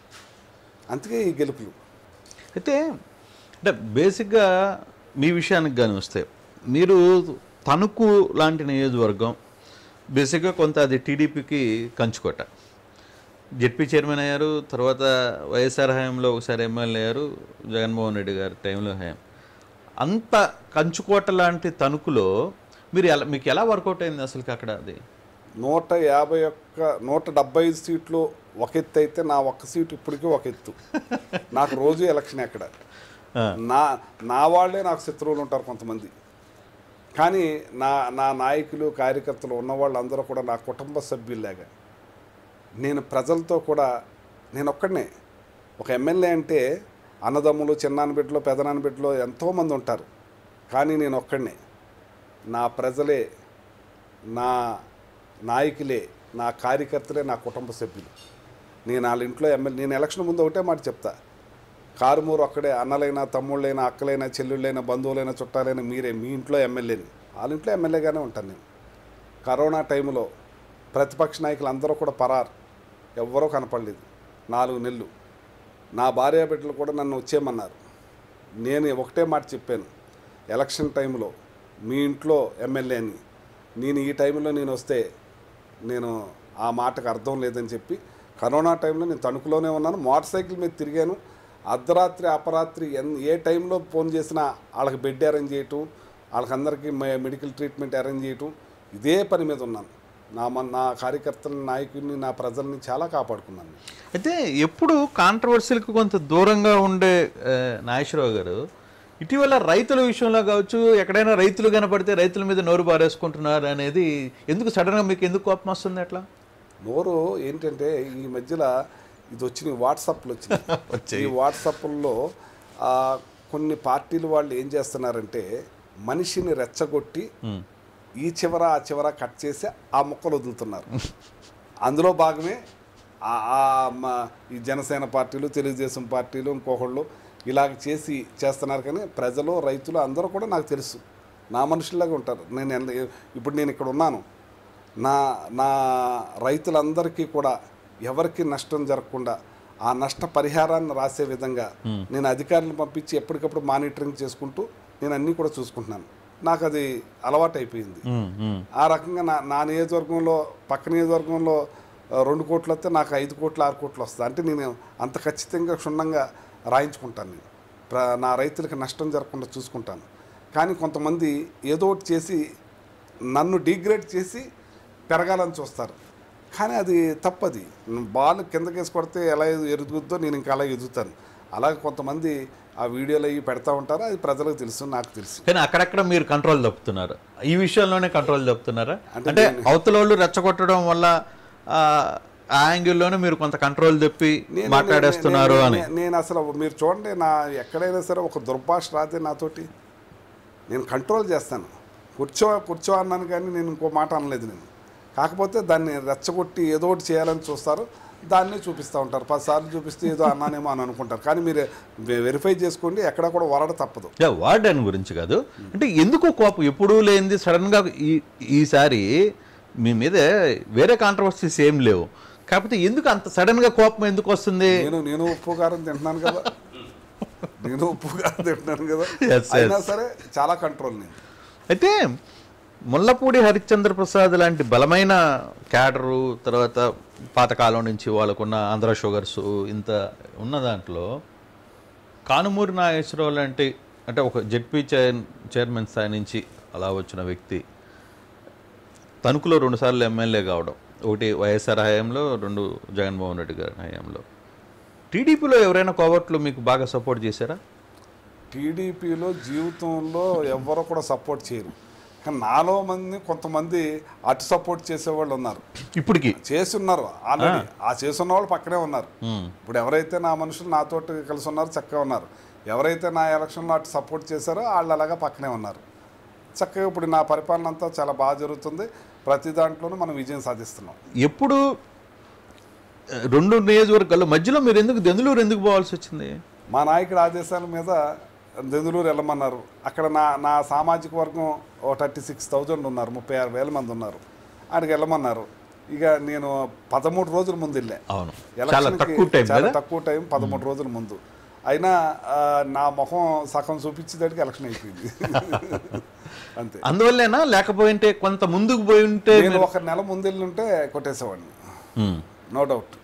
అందుకే ఈ గెలుపులు అయితే అంటే బేసిక్గా మీ విషయానికి కానీ వస్తే మీరు తణుకు లాంటి నియోజకవర్గం బేసిక్గా కొంత అది టీడీపీకి కంచుకోట జెడ్పీ చైర్మన్ అయ్యారు తర్వాత వైఎస్ఆర్ హయాంలో ఒకసారి ఎమ్మెల్యే అయ్యారు జగన్మోహన్ రెడ్డి గారి టైంలో హయాం అంత కంచుకోట లాంటి తణుకులో మీరు ఎలా మీకు ఎలా వర్కౌట్ అయింది అసలుకి అక్కడ అది నూట యాభై ఒక్క నూట డెబ్బై ఐదు సీట్లు ఒక ఎత్తు అయితే నా ఒక్క సీటు ఇప్పటికీ ఒక ఎత్తు నాకు రోజు ఎలక్షన్ ఎక్కడ ఆ. నా నా వాళ్ళే నాకు శత్రువులు ఉంటారు కొంతమంది కానీ నా నా నాయకులు కార్యకర్తలు ఉన్న వాళ్ళందరూ కూడా నా కుటుంబ సభ్యుల్లాగా నేను ప్రజలతో కూడా నేను ఒక్కడనే ఒక ఎమ్మెల్యే అంటే అన్నదమ్ములు చిన్నాన్న బిడ్డలు పెదనాన్న బిడ్డలు ఎంతోమంది ఉంటారు కానీ నేను ఒక్కడనే నా ప్రజలే నా నాయకులే నా కార్యకర్తలే నా కుటుంబ సభ్యులు నేను వాళ్ళ ఇంట్లో ఎమ్మెల్యే నేను ఎలక్షన్ ముందు ఒకటే మాట చెప్తా కారుమూరు ఒక్కడే అన్నలైనా తమ్ముళ్ళైనా అక్కలైనా చెల్లుళ్ళైనా బంధువులైనా చుట్టాలైనా మీరే మీ ఇంట్లో ఎమ్మెల్యేని వాళ్ళ ఇంట్లో ఎమ్మెల్యేగానే ఉంటాను నేను కరోనా టైంలో ప్రతిపక్ష నాయకులు అందరూ కూడా పరారు ఎవ్వరూ కనపడలేదు నాలుగు నెలలు నా భార్య బిడ్డలు కూడా నన్ను వచ్చేయమన్నారు నేను ఒకటే మాట చెప్పాను ఎలక్షన్ టైంలో మీ ఇంట్లో ఎమ్మెల్యేని నేను ఈ టైంలో నేను వస్తే నేను ఆ మాటకు అర్థం లేదని చెప్పి కరోనా టైంలో నేను తణుకులోనే ఉన్నాను మోటార్ సైకిల్ మీద తిరిగాను అర్ధరాత్రి అపరాత్రి ఎన్ ఏ టైంలో ఫోన్ చేసినా వాళ్ళకి బెడ్ అరేంజ్ చేయటం వాళ్ళకందరికీ మె- మెడికల్ ట్రీట్మెంట్ అరేంజ్ చేయటం ఇదే పని మీద ఉన్నాను నా మన నా కార్యకర్తలని నాయకుడిని నా ప్రజల్ని చాలా కాపాడుకున్నాను అయితే ఎప్పుడు కాంట్రవర్సీలకు కొంత దూరంగా ఉండే ఆ, నాగేశ్వరరావు గారు ఇటీవల రైతుల విషయంలో కావచ్చు ఎక్కడైనా రైతులు కనపడితే రైతుల మీద నోరు బారేసుకుంటున్నారు అనేది ఎందుకు సడన్గా మీకు ఎందుకు కోపం వస్తుంది అట్లా నోరు ఏంటంటే ఈ మధ్యలో ఇది వచ్చిన వాట్సాప్లు వచ్చినాయి వచ్చాయి. ఈ వాట్సాప్ల్లో ఆ, కొన్ని పార్టీలు వాళ్ళు ఏం చేస్తున్నారంటే మనిషిని రెచ్చగొట్టి ఈ చివర ఆ చివర కట్ చేసి ఆ ముక్కలు వదులుతున్నారు అందులో భాగమే ఆ- ఆ మ- ఈ జనసేన పార్టీలు తెలుగుదేశం పార్టీలు ఇంకొకళ్ళు ఇలాగ చేసి చేస్తున్నారు కానీ ప్రజలు రైతులు అందరూ కూడా నాకు తెలుసు నా మనుషుల్లాగా ఉంటారు నేను ఎల్ల- ఇప్పుడు నేను ఇక్కడ ఉన్నాను నా నా రైతులందరికీ కూడా ఎవరికి నష్టం జరగకుండా ఆ నష్ట పరిహారాన్ని రాసే విధంగా నేను అధికారులను పంపించి ఎప్పటికప్పుడు మానిటరింగ్ చేసుకుంటూ నేను అన్నీ కూడా చూసుకుంటున్నాను నాకు అది అలవాటు అయిపోయింది ఉమ్, ఉమ్. ఆ రకంగా నా నా నియోజకవర్గంలో పక్క నియోజకవర్గంలో ఆ, రెండు కోట్లు వస్తే నాకు ఐదు కోట్లు ఆరు కోట్లు వస్తుంది అంటే నేను అంత ఖచ్చితంగా క్షుణ్ణంగా రాయించుకుంటాను నేను ప్ర నా రైతులకు నష్టం జరగకుండా చూసుకుంటాను కానీ కొంతమంది ఏదో ఒకటి చేసి నన్ను డిగ్రేడ్ చేసి పెరగాలని చూస్తారు కానీ అది తప్పది బాల్ కిందకి వేసి కొడితే ఎలా ఎదుగుద్దో నేను ఇంకా అలా ఎదుగుతాను అలాగే కొంతమంది ఆ వీడియోలు అవి పెడతా ఉంటారు అది ప్రజలకు తెలుసు నాకు తెలుసు కానీ అక్కడక్కడ మీరు కంట్రోల్ తప్పుతున్నారు ఈ విషయంలోనే కంట్రోల్ తప్పుతున్నారా అంటే అంటే అవతల వాళ్ళు రెచ్చగొట్టడం వల్ల ఆ ఆ యాంగిల్లోనే మీరు కొంత కంట్రోల్ తప్పి నేను- మాట్లాడేస్తున్నారు నేను- అని నేను- నేను అసలు మీరు చూడండి నా ఎక్కడైనా సరే ఒక దుర్భాష రాదే నాతోటి నేను కంట్రోల్ చేస్తాను కూర్చో కూర్చో అన్నాను కానీ నేను ఇంకో మాట అనలేదు నేను కాకపోతే దాన్ని రెచ్చగొట్టి ఏదో ఒకటి చేయాలని చూస్తారు దాన్ని చూపిస్తూ ఉంటారు పదిసార్లు చూపిస్తే ఏదో అన్నానేమో అని అనుకుంటారు కానీ మీరు వె- వెరిఫై చేసుకోండి ఎక్కడ కూడా వరడ తప్పదు యా, వార్డెన్ గురించి కాదు అంటే ఎందుకు కోపం ఎప్పుడూ లేనిది సడన్గా ఈ ఈసారి మీ మీద వేరే కాంట్రవర్సీస్ ఏం లేవు కాకపోతే ఎందుకు అంత సడన్గా కోపం ఎందుకు వస్తుంది నేను నేను ఉప్పు కారం తింటున్నాను కదా నేను ఉప్పు కారం తింటున్నాను కదా Yes, అయినా yes. సరే చాలా కంట్రోల్ నేను అయితే ముల్లపూడి హరిశ్చంద్ర ప్రసాద్ లాంటి బలమైన క్యాడరు తర్వాత పాతకాలం నుంచి వాళ్ళకున్న ఆంధ్ర షుగర్స్ ఇంత ఉన్న దాంట్లో కానుమూరి నాగేశ్వరరావు లాంటి అంటే ఒక జెడ్పీ చైర్ చైర్మన్ స్థాయి నుంచి అలా వచ్చిన వ్యక్తి తణుకులో రెండుసార్లు ఎమ్మెల్యే కావడం ఒకటి వైఎస్ఆర్ హయాంలో రెండు జగన్మోహన్ రెడ్డి గారి హయాంలో టీడీపీలో ఎవరైనా కోవట్లు మీకు బాగా సపోర్ట్ చేశారా టీడీపీలో జీవితంలో ఎవ్వరూ కూడా సపోర్ట్ చేయరు కానీ నాలో మంది కొంతమంది అటు సపోర్ట్ చేసేవాళ్ళు ఉన్నారు ఇప్పటికి చేసి ఉన్నారు ఆల్రెడీ ఆ చేస్తున్న వాళ్ళు పక్కనే ఉన్నారు ఉమ్. ఇప్పుడు ఎవరైతే నా మనుషులు నాతోటి కలిసి ఉన్నారు చక్కగా ఉన్నారు ఎవరైతే నా ఎలక్షన్లో అటు సపోర్ట్ చేశారో వాళ్ళు అలాగా పక్కనే ఉన్నారు చక్కగా ఇప్పుడు నా పరిపాలన అంతా చాలా బాగా జరుగుతుంది ప్రతి దాంట్లోనూ మనం విజయం సాధిస్తున్నాం ఎప్పుడు ఆ, రెండు నియోజకవర్గాల్లో మధ్యలో మీరు ఎందుకు దెందులూరు ఎందుకు పోవాల్సి వచ్చింది మా నాయకుడి ఆదేశాల మీద దెందులూరు వెళ్ళమన్నారు అక్కడ నా నా సామాజిక వర్గం ఓ థర్టీ సిక్స్ థౌజండ్ ఉన్నారు ముప్పై ఆరు వేల మంది ఉన్నారు అక్కడికి వెళ్ళమన్నారు ఇక నేను పదమూడు రోజుల ముందు వెళ్ళా అవును చాలా ఎలక్షన్కి తక్కువ టైం చాలా కదా తక్కువ టైం పదమూడు రోజుల ముందు అయినా ఆ, నా ముఖం సగం చూపించేదానికి ఎలక్షన్ అయిపోయింది అంతే అందువల్లేనా లేకపోయింటే కొంత ముందుకు పోయి ఉంటే నేను ఒక నెల ముందు వెళ్ళి ఉంటే కొట్టేసేవాడిని ఉమ్. నో డౌట్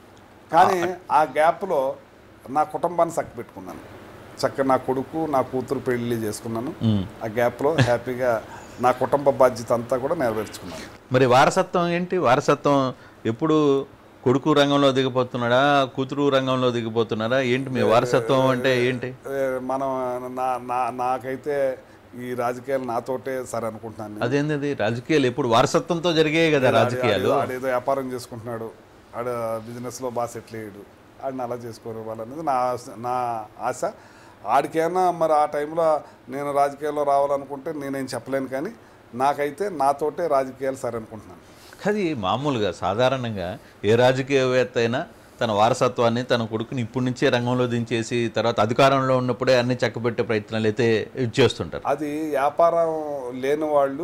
కానీ ఆ గ్యాప్లో నా కుటుంబాన్ని చక్క పెట్టుకున్నాను చక్క నా కొడుకు నా కూతురు పెళ్లి చేసుకున్నాను ఉమ్. ఆ గ్యాప్లో హ్యాపీగా నా కుటుంబ బాధ్యత అంతా కూడా నెరవేర్చుకున్నాను మరి వారసత్వం ఏంటి వారసత్వం ఎప్పుడు కొడుకు రంగంలో దిగిపోతున్నాడా కూతురు రంగంలో దిగిపోతున్నాడా ఏంటి మీ వారసత్వం అంటే ఏంటి ఏ, మనం నా నా నాకైతే ఈ రాజకీయాలు నాతోటే సరే అనుకుంటున్నాను నేను. అదేంది అది రాజకీయాలు ఎప్పుడు వారసత్వంతో జరిగాయి కదా రాజకీయాలు ఆడు ఏదో వ్యాపారం చేసుకుంటున్నాడు ఆడు బిజినెస్లో బాగా సెటిల్ అయ్యాడు ఆడిని అలా చేసుకోరు వాళ్ళనేది నా ఆశ- నా ఆశ ఆడికైనా మరి ఆ టైంలో నేను రాజకీయాల్లో రావాలనుకుంటే నేనేం చెప్పలేను కానీ నాకైతే నాతోటే రాజకీయాలు సరే అనుకుంటున్నాను అది మామూలుగా సాధారణంగా ఏ రాజకీయవేత్త అయినా తన వారసత్వాన్ని తన కొడుకుని ఇప్పటి నుంచే రంగంలో దించేసి తర్వాత అధికారంలో ఉన్నప్పుడే అన్ని చక్కబెట్టే ప్రయత్నాలు అయితే చేస్తుంటారు అది వ్యాపారం లేని వాళ్ళు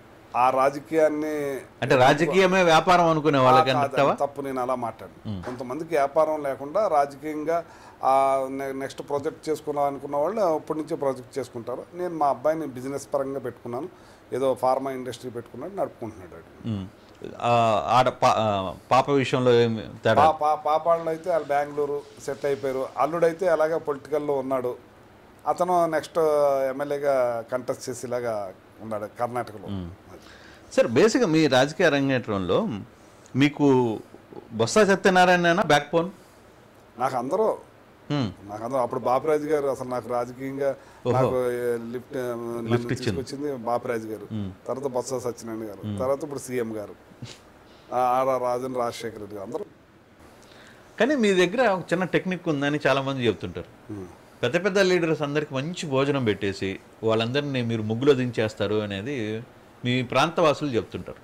ఆ రాజకీయాన్ని అంటే రాజకీయమే వ్యాపారం అనుకునే వాళ్ళకి కాదు, అంటావా అది తప్పు నేను అలా మాట్లాడు కొంతమందికి వ్యాపారం లేకుండా రాజకీయంగా ఆ నె- నెక్స్ట్ ప్రాజెక్ట్ చేసుకున్నాం అనుకున్న వాళ్ళు ఇప్పటి నుంచే ప్రాజెక్ట్ చేసుకుంటారు నేను మా అబ్బాయిని బిజినెస్ పరంగా పెట్టుకున్నాను ఏదో ఫార్మా ఇండస్ట్రీ పెట్టుకున్నాడు నడుపుకుంటున్నాడు వాడు. ఉమ్. ఆ, ఆడ పా- ఆ, పాప విషయంలో ఏమి తేడా పా పా పాపాళ్ళు అయితే వాళ్ళు బెంగళూరు సెటిల్ అయిపోయారు అల్లుడైతే అలాగే పొలిటికల్లో ఉన్నాడు అతను నెక్స్ట్ ఎమ్మెల్యేగా కంటెస్ట్ చేసేలాగా ఉన్నాడు కర్ణాటకలో అది. సార్ బేసిక్గా మీ రాజకీయ రంగేట్రంలో మీకు బొత్స సత్యనారాయణ బ్యాక్ బోన్ నాకు అందరూ నాకు అందరూ అప్పుడు బాపరాజు గారు అసలు నాకు రాజకీయంగా నాకు ఏ, లిఫ్ట్ ఏ, నన్ను తీసుకొచ్చింది బాపరాజు గారు తర్వాత బొత్స సత్యనారాయణ గారు తర్వాత ఇప్పుడు సీఎం గారు ఆ, ఆర్ రాజన్ రాజశేఖర రెడ్డి గారు అందరూ కానీ మీ దగ్గర ఒక చిన్న టెక్నిక్ ఉందని చాలా మంది చెప్తుంటారు పెద్ద పెద్ద లీడర్స్ అందరికి మంచి భోజనం పెట్టేసి వాళ్ళందరినీ మీరు ముగ్గులో దించేస్తారు అనేది మీ ప్రాంతవాసులు చెప్తుంటారు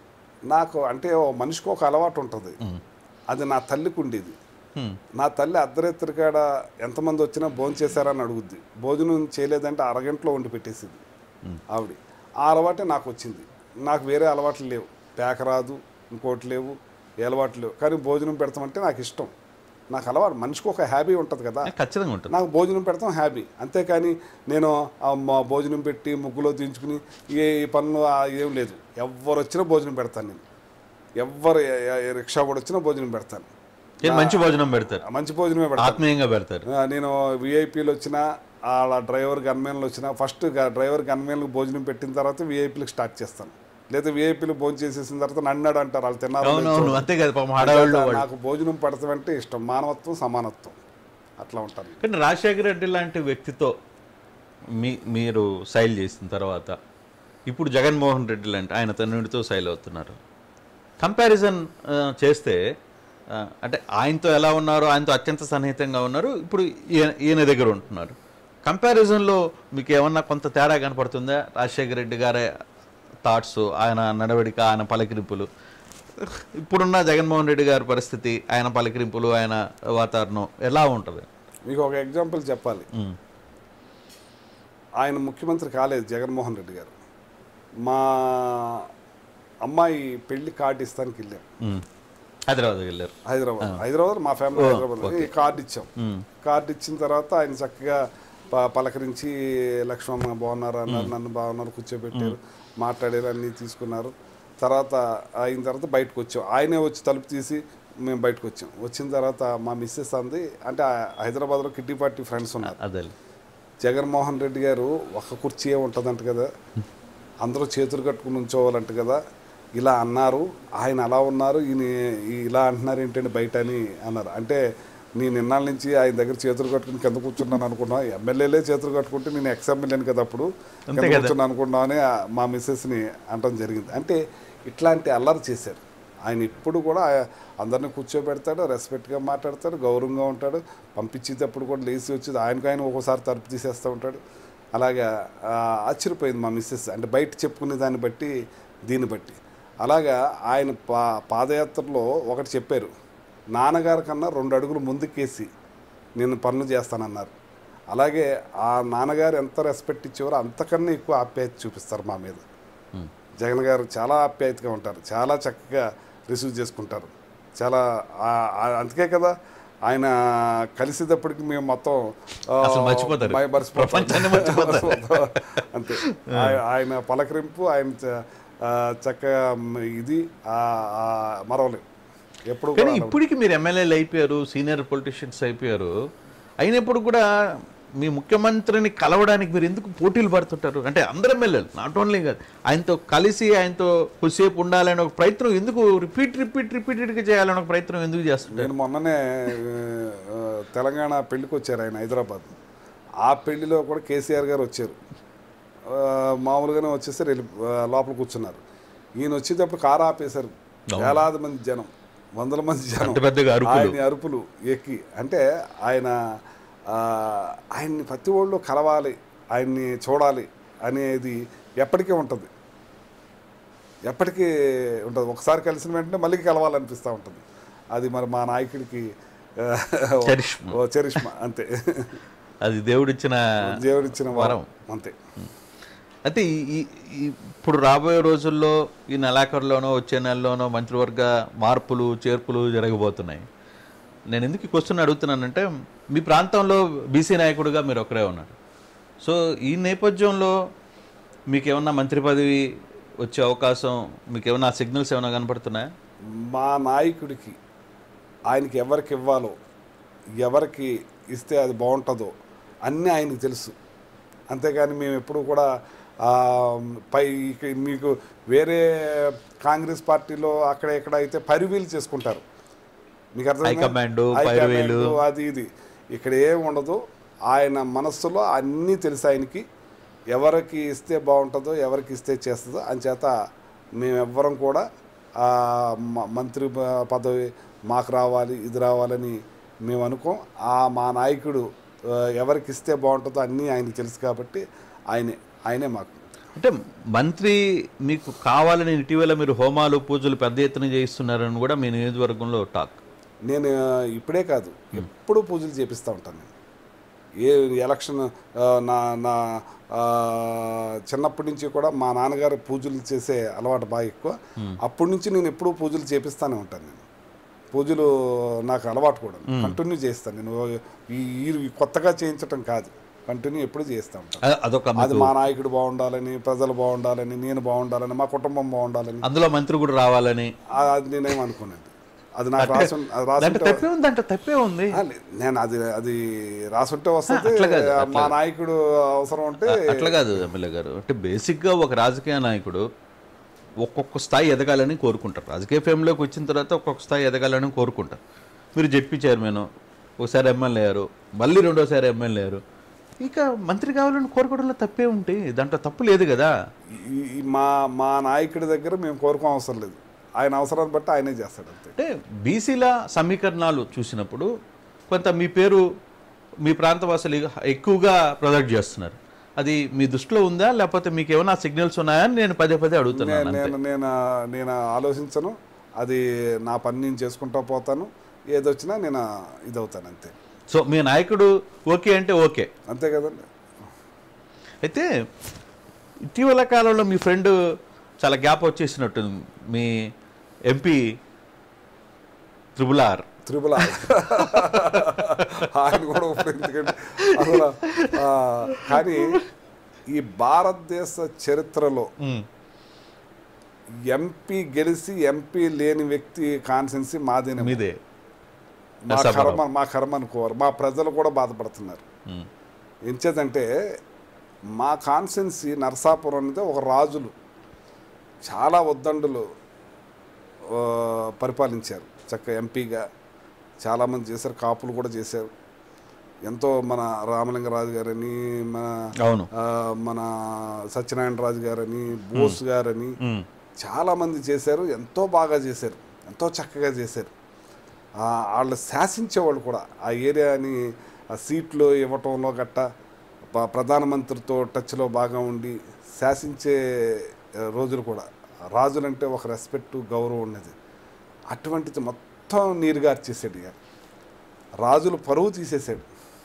నాకు అంటే ఓ మనిషికి ఒక అలవాటు ఉంటుంది అది నా తల్లికి ఉండేది హ్మ్. నా తల్లి అర్ధరాత్రి కాడ ఎంతమంది వచ్చినా భోజనం చేశారని అడుగుద్ది భోజనం చేయలేదంటే అరగంటలో వండి పెట్టేసింది ఆవిడ ఆ అలవాటే నాకు వచ్చింది నాకు వేరే అలవాట్లు లేవు పేక రాదు ఇంకోటి లేవు ఏ అలవాట్లు లేవు కానీ భోజనం పెడతామంటే నాకు ఇష్టం నాకు అలవాటు మనిషికి ఒక హ్యాబీ ఉంటుంది కదా ఖచ్చితంగా ఉంటుంది నాకు భోజనం పెడతాం హ్యాపీ అంతేకాని నేను ఆ మా భోజనం పెట్టి ముగ్గులో దించుకుని ఏ ఈ పనులు ఆ ఏం లేదు ఎవరు వచ్చినా భోజనం పెడతాను నేను ఎవరు ఏ- ఏ రిక్షా కూడా వచ్చినా భోజనం పెడతాను ఏ మంచి భోజనం పెడతారు మంచి భోజనమే పెడతాను ఆత్మీయంగా పెడతారు ఆ, నేను విఐపీలు వచ్చినా వాళ్ళ డ్రైవర్ గన్మెన్లు వచ్చినా ఫస్ట్ డ్రైవర్ గన్మెన్లకు భోజనం పెట్టిన తర్వాత విఐపీలకు స్టార్ట్ చేస్తాను లేదా విఐపీలు భోజనం చేసేసిన తర్వాత నన్నాడు అంటారు వాళ్ళు తిన్నారు అవునవును అంతే కదా పాపం హడావుళ్ళు వాళ్ళు నాకు భోజనం పెడతామంటే ఇష్టం మానవత్వం సమానత్వం అట్లా ఉంటాను కానీ రాజశేఖర రెడ్డి లాంటి వ్యక్తితో మీ మీరు సైల్ చేసిన తర్వాత ఇప్పుడు జగన్మోహన్ రెడ్డి లాంటి ఆయన తన్నుడితో సైల్ అవుతున్నారు కంపారిజన్ చేస్తే ఆ, అంటే ఆయనతో ఎలా ఉన్నారు ఆయనతో అత్యంత సన్నిహితంగా ఉన్నారు ఇప్పుడు ఈయన ఈయన దగ్గర ఉంటున్నారు కంపారిజన్లో మీకు ఏమన్నా కొంత తేడా కనపడుతుందా రాజశేఖర రెడ్డి గారి థాట్స్ ఆయన నడవడిక ఆయన పలకరింపులు ఇప్పుడున్న జగన్మోహన్ రెడ్డి గారి పరిస్థితి ఆయన పలకరింపులు ఆయన వాతావరణం ఎలా ఉంటుంది మీకు ఒక ఎగ్జాంపుల్ చెప్పాలి ఉమ్. ఆయన ముఖ్యమంత్రి కాలేదు జగన్మోహన్ రెడ్డి గారు మా అమ్మాయి పెళ్లి కార్డు ఇస్తానికి వెళ్ళాం ఉమ్. హైదరాబాద్ వెళ్ళారు హైదరాబాద్ హైదరాబాద్ మా ఫ్యామిలీ హైదరాబాద్ ఈ కార్డు ఇచ్చాం కార్డు ఇచ్చిన తర్వాత ఆయన చక్కగా ప- పలకరించి లక్ష్మమ్మ బాగున్నారు అన్నారు నన్ను బాగున్నారు కూర్చోబెట్టారు మాట్లాడారు అన్నీ తీసుకున్నారు తర్వాత అయిన తర్వాత బయటకు వచ్చాం ఆయనే వచ్చి తలుపు తీసి మేము బయటకు వచ్చాం వచ్చిన తర్వాత మా మిస్సెస్ అంది అంటే ఆ హైదరాబాద్లో కిడ్డీ పార్టీ ఫ్రెండ్స్ ఉన్నారు అదే జగన్మోహన్ రెడ్డి గారు ఒక కుర్చీ ఉంటుందంట కదా అందరూ చేతులు కట్టుకుని ఉంచోవాలంట కదా ఇలా అన్నారు ఆయన అలా ఉన్నారు ఈయన ఇలా అంటున్నారు ఏంటంటే బయట అని అన్నారు అంటే నేను ఇన్నాళ్ళ నుంచి ఆయన దగ్గర చేతులు కట్టుకుని కింద కూర్చున్నాను అనుకున్నా ఎమ్మెల్యేలే చేతులు కట్టుకుంటే నేను ఎక్స్ ఎమ్మెల్యేని కదా అప్పుడు కింద కదా. కూర్చున్నాను అనుకున్నా అని ఆ- మా మిస్సెస్ని అనడం జరిగింది అంటే ఇట్లాంటి అల్లరి చేశారు ఆయన ఇప్పుడు కూడా ఆ- అందరిని కూర్చోబెడతాడు రెస్పెక్ట్గా మాట్లాడతాడు గౌరవంగా ఉంటాడు పంపించేటప్పుడు కూడా లేచి వచ్చేది ఆయనకు ఆయన ఒక్కోసారి తలుపు తీసేస్తూ ఉంటాడు అలాగా ఆ, ఆశ్చర్యపోయింది మా మిస్సెస్ అంటే బయట చెప్పుకునే దాన్ని బట్టి దీన్ని బట్టి అలాగా ఆయన పా పాదయాత్రలో ఒకటి చెప్పారు నాన్నగారి కన్నా రెండు అడుగులు ముందుకేసి నేను పనులు చేస్తానన్నారు అలాగే ఆ నాన్నగారు ఎంత రెస్పెక్ట్ ఇచ్చేవారో అంతకన్నా ఎక్కువ ఆప్యాయత చూపిస్తారు మా మీద జగన్ గారు చాలా ఆప్యాయతగా ఉంటారు చాలా చక్కగా రిసీవ్ చేసుకుంటారు చాలా ఆ- ఆ- అందుకే కదా ఆయన కలిసేటప్పటికి మేము మొత్తం ఆ, అసలు మర్చిపోతారు. మై- మర్చిపోతాం. ప్రపంచాన్ని మర్చిపోతారు. అంతే ఆయ- ఆయన పలకరింపు ఆయన చ- ఆ, చక్కగా మ్, ఇది ఆ- ఆ మరవలేం ఎప్పుడు కానీ కూడా ఇప్పటికి మీరు ఎమ్మెల్యేలు అయిపోయారు సీనియర్ పొలిటీషియన్స్ అయిపోయారు అయినప్పుడు కూడా మీ ముఖ్యమంత్రిని కలవడానికి మీరు ఎందుకు పోటీలు పడుతుంటారు అంటే అందరు ఎమ్మెల్యేలు నాట్ ఓన్లీ కాదు ఆయనతో కలిసి ఆయనతో కొద్దిసేపు ఉండాలని ఒక ప్రయత్నం ఎందుకు రిపీట్ రిపీట్ రిపీటెడ్గా చేయాలని ఒక ప్రయత్నం ఎందుకు చేస్తుంటారు నేను మొన్ననే ఆ, తెలంగాణ పెళ్లికి వచ్చారు ఆయన హైదరాబాద్ ఆ పెళ్లిలో కూడా కేసీఆర్ గారు వచ్చారు ఆ, మామూలుగానే వచ్చేసారు వెళ్ళి ఆ, లోపల కూర్చున్నారు ఈయన వచ్చేటప్పుడు కారు ఆపేశారు వేలాది మంది జనం వందల మంది జనం అంత పెద్దగా అరుపులు. ఆయన అరుపులు ఎక్కి అంటే ఆయన ఆ, ఆయన్ని ప్రతి ఒళ్ళు కలవాలి ఆయన్ని చూడాలి అనేది ఎప్పటికీ ఉంటుంది ఎప్పటికీ ఉంటుంది ఒకసారి కలిసిన వెంటనే మళ్ళీ కలవాలనిపిస్తూ ఉంటుంది అది మరి మా నాయకుడికి ఆ, చరిష్మా. ఓ చరిష్మా అంతే అది దేవుడిచ్చిన దేవుడిచ్చిన వరం వరం. అంతే అయితే ఈ ఈ- ఈ- ఇప్పుడు రాబోయే రోజుల్లో ఈ నెలాఖరులోనో వచ్చే నెలలోనో మంత్రివర్గ మార్పులు చేర్పులు జరగబోతున్నాయి నేను ఎందుకు ఈ క్వశ్చన్ అడుగుతున్నానంటే మీ ప్రాంతంలో బీసీ నాయకుడిగా మీరు ఒకరే ఉన్నారు సో ఈ నేపథ్యంలో మీకు ఏమన్నా మంత్రి పదవి వచ్చే అవకాశం మీకు ఏమన్నా సిగ్నల్స్ ఏమైనా కనపడుతున్నాయా మా నాయకుడికి ఆయనకి ఎవరికి ఇవ్వాలో ఎవరికి ఇస్తే అది బాగుంటుందో అన్నీ ఆయనకి తెలుసు అంతేగాని మేము ఎప్పుడు కూడా ఆ, పై ఇక మీకు వేరే కాంగ్రెస్ పార్టీలో అక్కడ ఇక్కడ అయితే పరివీలు చేసుకుంటారు మీకు అర్థమైందా? హైకమాండ్, హైకమాండ్, పైరువేలు. అది ఇది ఇక్కడ ఏం ఉండదు ఆయన మనస్సులో అన్నీ తెలుసు ఆయనకి ఎవరికి ఇస్తే బాగుంటుందో ఎవరికి ఇస్తే చేస్తుందో అంచేత మేమెవ్వరం కూడా ఆ, మ- మంత్రి ప- పదవి మాకు రావాలి ఇది రావాలని మేము అనుకోం ఆ మా నాయకుడు ఆ, ఎవరికి ఇస్తే బాగుంటుందో అన్నీ ఆయనకి తెలుసు కాబట్టి ఆయనే ఆయనే మాకు అంటే మంత్రి మీకు కావాలని ఇటీవల మీరు హోమాలు పూజలు పెద్ద ఎత్తున చేయిస్తున్నారని కూడా మీ నియోజకవర్గంలో టాక్ నేను ఆ, ఇప్పుడే కాదు ఎప్పుడు పూజలు చేపిస్తూ ఉంటాను నేను ఏ ఎలక్షన్ ఆ, నా నా ఆ, చిన్నప్పటి నుంచి కూడా మా నాన్నగారు పూజలు చేసే అలవాటు బాగా ఎక్కువ అప్పటి నుంచి నేను ఎప్పుడూ పూజలు చేపిస్తానే ఉంటాను నేను పూజలు నాకు అలవాటు కూడా కంటిన్యూ చేస్తాను నేను ఈ ఈ కొత్తగా చేయించటం కాదు కంటిన్యూ ఎప్పుడు చేస్తూ ఉంటాను అ- అదొక అది మా నాయకుడు బాగుండాలని ప్రజలు బాగుండాలని నేను బాగుండాలని మా కుటుంబం బాగుండాలని అందులో మంత్రి కూడా రావాలని ఆ- అది నేనేం అనుకున్నాను అది నాకు రాసి ఉన్- అది రాసి దాంట్లో ఉంటే- తప్పే ఉంది దాంట్లో తప్పే ఉంది ఆ, లే- నేను అది అది రాసుంటే వస్తుంది అట్లా కాదు, ఆ, అట్లా మా నాయకుడు అవసరం ఉంటే అట్లా కాదు ఎమ్మెల్యే గారు అంటే బేసిక్గా ఒక రాజకీయ నాయకుడు ఒక్కొక్క స్థాయి ఎదగాలని కోరుకుంటారు రాజకీయ ఫేమ్లోకి వచ్చిన తర్వాత ఒక్కొక్క స్థాయి ఎదగాలని కోరుకుంటారు మీరు జెడ్పీ చైర్మన్ ఒకసారి ఎమ్మెల్యే అయ్యారు మళ్ళీ రెండోసారి ఎమ్మెల్యే అయ్యారు ఇక మంత్రి కావాలని కోరుకోవడంలో తప్పే ఉంటే దాంట్లో తప్పు లేదు కదా ఈ- ఈ మా మా నాయకుడి దగ్గర మేము కోరుకోం అవసరం లేదు ఆయన అవసరాన్ని బట్టి ఆయనే చేస్తాడు అంతే అంటే బీసీల సమీకరణాలు చూసినప్పుడు కొంత మీ పేరు మీ ప్రాంతవాసులు ఎక్కువగా ప్రొజెక్ట్ చేస్తున్నారు అది మీ దృష్టిలో ఉందా లేకపోతే మీకు ఏమైనా సిగ్నల్స్ ఉన్నాయా అని నేను పదే పదే అడుగుతున్నాను నేను నేను నేను నేను ఆలోచించను అది నా పని నేను చేసుకుంటా పోతాను ఏదొచ్చినా నేను ఇదవుతాను అంతే సో మీ నాయకుడు ఓకే అంటే ఓకే అంతే కదండి అయితే ఇటీవల కాలంలో మీ ఫ్రెండ్ చాలా గ్యాప్ వచ్చేసినట్టుంది మీ ఎంపీ త్రిబుల్ ఆర్ త్రిపుల ఆయన కూడా ఇప్పుడు ఎందుకంటే అసలు ఆ, కానీ ఈ భారతదేశ చరిత్రలో ఎంపీ గెలిచి ఎంపీ లేని వ్యక్తి కాన్సెన్సీ మాదేనే మీదే మా నరసాపురం. కర్మ మా కర్మ అనుకోరు మా ప్రజలు కూడా బాధపడుతున్నారు ఉమ్. ఎంచేదంటే మా కాన్సెన్సీ నరసాపురం అనేది ఒక రాజులు చాలా ఉద్దండులు ఆ, పరిపాలించారు చక్క ఎంపీగా చాలామంది చేశారు కాపులు కూడా చేశారు ఎంతో మన రామలింగరాజు గారని మన అవును ఆ, మన సత్యనారాయణ రాజు గారని బోస్ గారని ఉమ్. చాలామంది చేశారు ఎంతో బాగా చేశారు ఎంతో చక్కగా చేశారు ఆ, వాళ్ళు శాసించేవాళ్ళు కూడా ఆ ఏరియాని ఆ సీట్లు ఇవ్వటంలో గట్ట ప- ప్రధానమంత్రితో టచ్లో బాగా ఉండి శాసించే ఆ, రోజులు కూడా రాజులంటే ఒక రెస్పెక్ట్ గౌరవం ఉన్నది అటువంటిది మొత్తం నీరుగార్చేసాడు ఇక రాజులు పరువు తీసేశాడు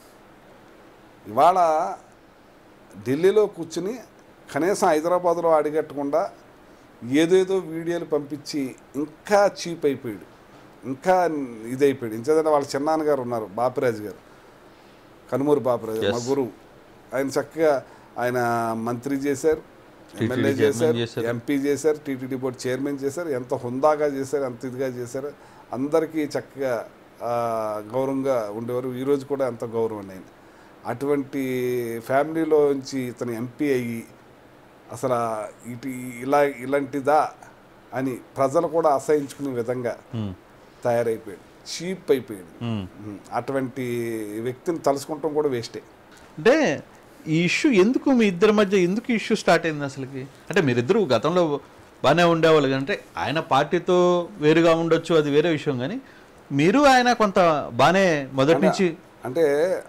ఇవాళ ఢిల్లీలో కూర్చుని కనీసం హైదరాబాద్లో అడిగట్టకుండా ఏదేదో వీడియోలు పంపించి ఇంకా చీప్ అయిపోయాడు ఇంకా ఇదైపోయాడు ఇంకేదంటే వాళ్ళ చిన్నాన్నగారు ఉన్నారు బాపిరాజు గారు కనుమూరు బాపిరాజు మా Yes. గురువు ఆయన చక్కగా ఆయన మంత్రి చేశారు TTD ఎమ్మెల్యే chairman చేశారు చేశారు. ఎంపీ చేశారు టీటీడీ బోర్డు చైర్మన్ చేశారు ఎంత హుందాగా చేశారు ఎంత ఇదిగా చేశారు అందరికీ చక్కగా ఆ, గౌరవంగా ఉండేవారు ఈరోజు కూడా ఎంత గౌరవం ఆయన అటువంటి ఫ్యామిలీలో నుంచి ఇతను ఎంపీ అయ్యి అసలు ఇటు ఇలా ఇలాంటిదా అని ప్రజలు కూడా అసహించుకునే విధంగా ఉమ్. తయారైపోయాడు చీప్ అయిపోయాడు ఉమ్. ఉమ్, అటువంటి వ్యక్తిని తలుచుకుంటాం కూడా వేస్టే అంటే ఈ ఇష్యూ ఎందుకు మీ ఇద్దరి మధ్య ఎందుకు ఇష్యూ స్టార్ట్ అయింది అసలుకి అంటే మీరిద్దరు గతంలో బాగానే ఉండేవాళ్ళు కానీ అంటే ఆయన పార్టీతో వేరుగా ఉండొచ్చు అది వేరే విషయం కానీ మీరు ఆయన కొంత బాగానే మొదటి నుంచి అంటే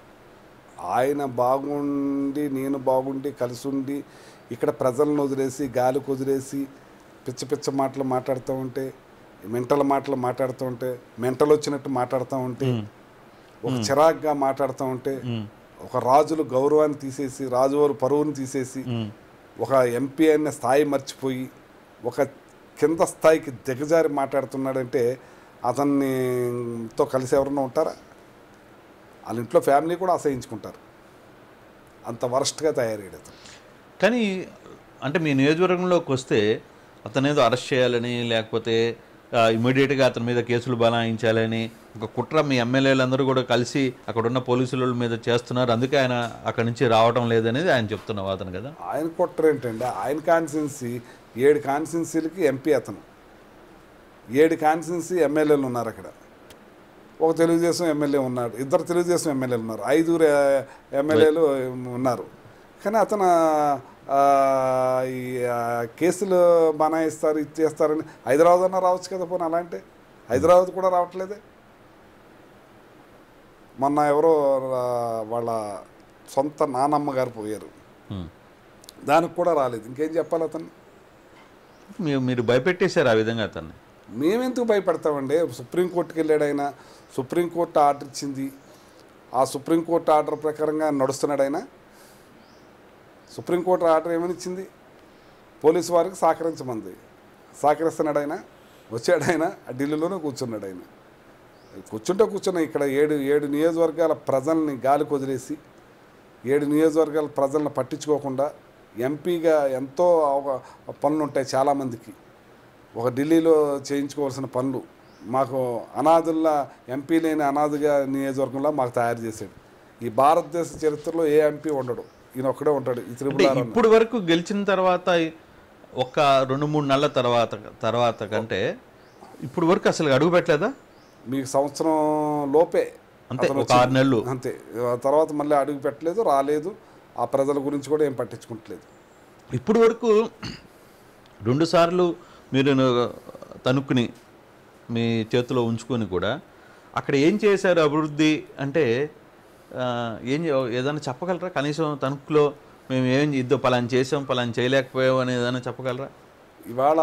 ఆయన బాగుండి నేను బాగుండి కలిసి ఉండి ఇక్కడ ప్రజలను వదిలేసి గాలికి వదిలేసి పిచ్చ పిచ్చ మాటలు మాట్లాడుతూ ఉంటే మెంటల్ మాటలు మాట్లాడుతూ ఉంటే మెంటల్ వచ్చినట్టు మాట్లాడుతూ ఉంటే ఒక చిరాగ్గా మాట్లాడుతూ ఉంటే ఒక రాజులు గౌరవాన్ని తీసేసి రాజువారు పరువుని తీసేసి ఉమ్. ఒక ఎంపీ అనే స్థాయి మర్చిపోయి ఒక కింద స్థాయికి దిగజారి మాట్లాడుతున్నాడంటే అతన్ని తో కలిసి ఎవరన్నా ఉంటారా వాళ్ళ ఇంట్లో ఫ్యామిలీ కూడా అసహించుకుంటారు అంత వరస్ట్గా తయారయ్యాడు అతను కానీ అంటే మీ నియోజకవర్గంలోకి వస్తే అతను ఏదో అరెస్ట్ చేయాలని లేకపోతే ఇమీడియట్గా అతని మీద కేసులు బనాయించాలని ఒక కుట్ర మీ ఎమ్మెల్యేలందరూ కూడా కలిసి అక్కడ ఉన్న పోలీసుల మీద చేస్తున్నారు అందుకే ఆయన అక్కడి నుంచి రావడం లేదనేది ఆయన చెప్తున్న వాదన కదా ఆయన కొట్టరు ఏంటంటే ఆయన కాన్స్టిట్యున్సీ ఏడు కాన్స్టిట్యున్సీలకి ఎంపీ అతను ఏడు కాన్స్టిట్యున్సీ ఎమ్మెల్యేలు ఉన్నారు అక్కడ ఒక తెలుగుదేశం ఎమ్మెల్యే ఉన్నాడు ఇద్దరు తెలుగుదేశం ఎమ్మెల్యేలు ఉన్నారు ఐదుగురు ఆ, ఎమ్మెల్యేలు ఉన్నారు కానీ అతను ఆ, ఈ ఆ, కేసులు బనాయిస్తారు ఇచ్చేస్తారని హైదరాబాద్ అన్నా రావచ్చు కదా పోనీ అలా అంటే హైదరాబాద్ కూడా రావట్లేదే మొన్న ఎవరో ఆ, వాళ్ళ సొంత నానమ్మ గారు పోయారు ఉమ్. దానికి కూడా రాలేదు ఇంకేం చెప్పాలి అతన్ని మీరు మీరు భయపెట్టేశారు ఆ విధంగా అతన్ని మేమెందుకు భయపడతామండి సుప్రీంకోర్టుకి వెళ్ళాడు ఆయన సుప్రీంకోర్టు ఆర్డర్ ఇచ్చింది ఆ సుప్రీంకోర్టు ఆర్డర్ ప్రకారంగా నడుస్తున్నాడు ఆయన సుప్రీంకోర్టు ఆర్డర్ ఏమని ఇచ్చింది పోలీసు వారికి సహకరించమంది సహకరిస్తున్నాడు ఆయన వచ్చాడు ఆయన ఆ ఢిల్లీలోనే కూర్చున్నాడు ఆయన కూర్చుంటే కూర్చున్న ఇక్కడ ఏడు ఏడు నియోజకవర్గాల ప్రజల్ని గాలికి వదిలేసి ఏడు నియోజకవర్గాల ప్రజలను పట్టించుకోకుండా ఎంపీగా ఎంతో అవగా- పనులు ఉంటాయి చాలామందికి ఒక ఢిల్లీలో చేయించుకోవాల్సిన పనులు మాకు అనాథుల్లా ఎంపీ లేని అనాథగా నియోజకవర్గంలో మాకు తయారు చేశాడు ఈ భారతదేశ చరిత్రలో ఏ ఎంపీ ఉండడు ఈయన ఒక్కడే ఉంటాడు ఈ అంటే త్రిపుల్ ఆర్ అన్న. ఇప్పుడు వరకు గెలిచిన తర్వాత ఒక రెండు మూడు నెలల తర్వాత తర్వాత కంటే ఇప్పుడు వరకు అసలు అడుగు పెట్టలేదా మీకు సంవత్సరం లోపే అంతే అతను ఒక ఆరు నెలలు అంతే ఆ తర్వాత మళ్ళీ అడుగు పెట్టలేదు రాలేదు ఆ ప్రజల గురించి కూడా ఏం పట్టించుకుంటలేదు ఇప్పుడు వరకు రెండు సార్లు మీరు తనుక్కుని మీ చేతిలో ఉంచుకొని కూడా అక్కడ ఏం చేశారు అభివృద్ధి అంటే ఆ, ఏం చే- ఏదైనా చెప్పగలరా కనీసం తణుకులో మేము ఏం ఇద్దో పలాని చేసాం పలాని చేయలేకపోయాం అని ఏదైనా చెప్పగలరా ఇవాళ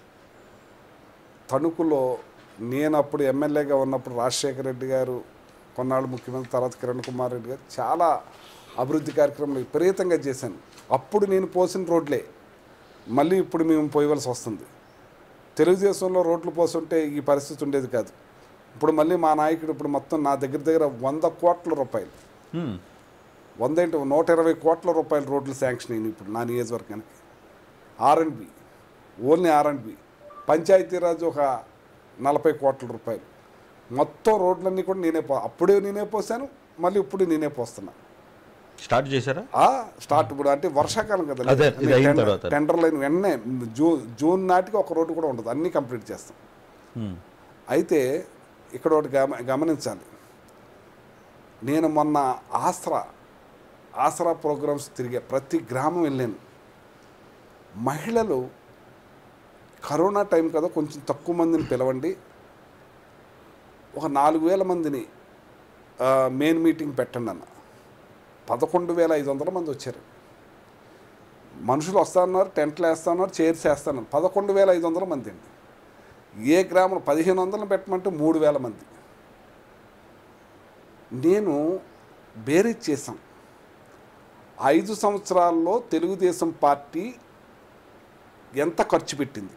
తణుకులో నేను అప్పుడు ఎమ్మెల్యేగా ఉన్నప్పుడు రాజశేఖర రెడ్డి గారు కొన్నాళ్ళు ముఖ్యమంత్రి తర్వాత కిరణ్ కుమార్ రెడ్డి గారు చాలా అభివృద్ధి కార్యక్రమాలు విపరీతంగా చేశాను అప్పుడు నేను పోసిన రోడ్లే మళ్ళీ ఇప్పుడు మేము పోయవలసి వస్తుంది తెలుగుదేశంలో రోడ్లు పోస్తుంటే ఈ పరిస్థితి ఉండేది కాదు ఇప్పుడు మళ్ళీ మా నాయకుడు ఇప్పుడు మొత్తం నా దగ్గర దగ్గర వంద కోట్ల రూపాయలు హ్మ్. వంద ఏంటి నూట ఇరవై కోట్ల రూపాయల రోడ్లు శాంక్షన్ అయినాయి ఇప్పుడు నా నియోజకవర్గానికి R and B only R and B Panchayati Raj ఒక నలభై కోట్ల రూపాయలు మొత్తం రోడ్లన్నీ కూడా నేనే పో అప్పుడే నేనే పోసాను మళ్ళీ ఇప్పుడు నేనే పోస్తున్నా స్టార్ట్ చేశారా ఆ స్టార్ట్ ఇప్పుడు అంటే వర్షాకాలం కదా అదే, ఇది అయిన టెండర్- తర్వాత. టెండర్ లైన్ వెంటనే జూన్ జూన్ నాటికి ఒక రోడ్డు కూడా ఉండదు అన్నీ కంప్లీట్ చేస్తాం హ్మ్. అయితే ఇక్కడ ఒకటి గమ గమనించాలి నేను మొన్న ఆసరా ఆసరా ప్రోగ్రామ్స్ తిరిగే ప్రతి గ్రామం వెళ్ళాను మహిళలు కరోనా టైం కదా కొంచెం తక్కువ మందిని పిలవండి ఒక నాలుగు వేల మందిని ఆ, మెయిన్ మీటింగ్ పెట్టండి అన్న పదకొండు వేల ఐదు వందల మంది వచ్చారు మనుషులు వస్తున్నారు టెంట్లు వేస్తున్నారు చైర్స్ వేస్తున్నారు పదకొండు వేల ఐదు వందల మంది అండి ఏ గ్రామం పదిహేను వందలు పెట్టమంటే మూడు వేల మంది నేను బేరీజ్ చేశాం ఐదు సంవత్సరాల్లో తెలుగుదేశం పార్టీ ఎంత ఖర్చు పెట్టింది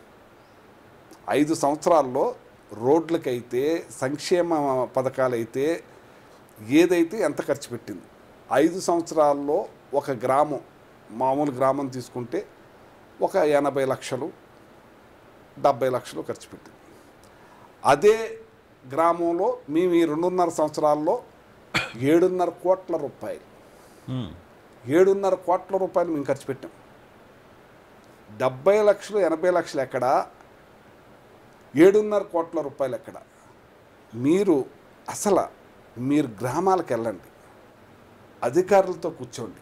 ఐదు సంవత్సరాల్లో రోడ్లకైతే సంక్షేమ పథకాలైతే ఏదైతే ఎంత ఖర్చు పెట్టింది ఐదు సంవత్సరాల్లో ఒక గ్రామం మామూలు గ్రామం తీసుకుంటే ఒక ఎనభై లక్షలు డెబ్బై లక్షలు ఖర్చు పెట్టింది అదే గ్రామంలో మేము ఈ రెండున్నర సంవత్సరాల్లో ఏడున్నర కోట్ల రూపాయలు ఉమ్, ఏడున్నర కోట్ల రూపాయలు మేము ఖర్చు పెట్టాం డెబ్బై లక్షలు ఎనభై లక్షలు ఎక్కడ ఏడున్నర కోట్ల రూపాయలు ఎక్కడ మీరు అసలు మీరు గ్రామాలకు వెళ్ళండి అధికారులతో కూర్చోండి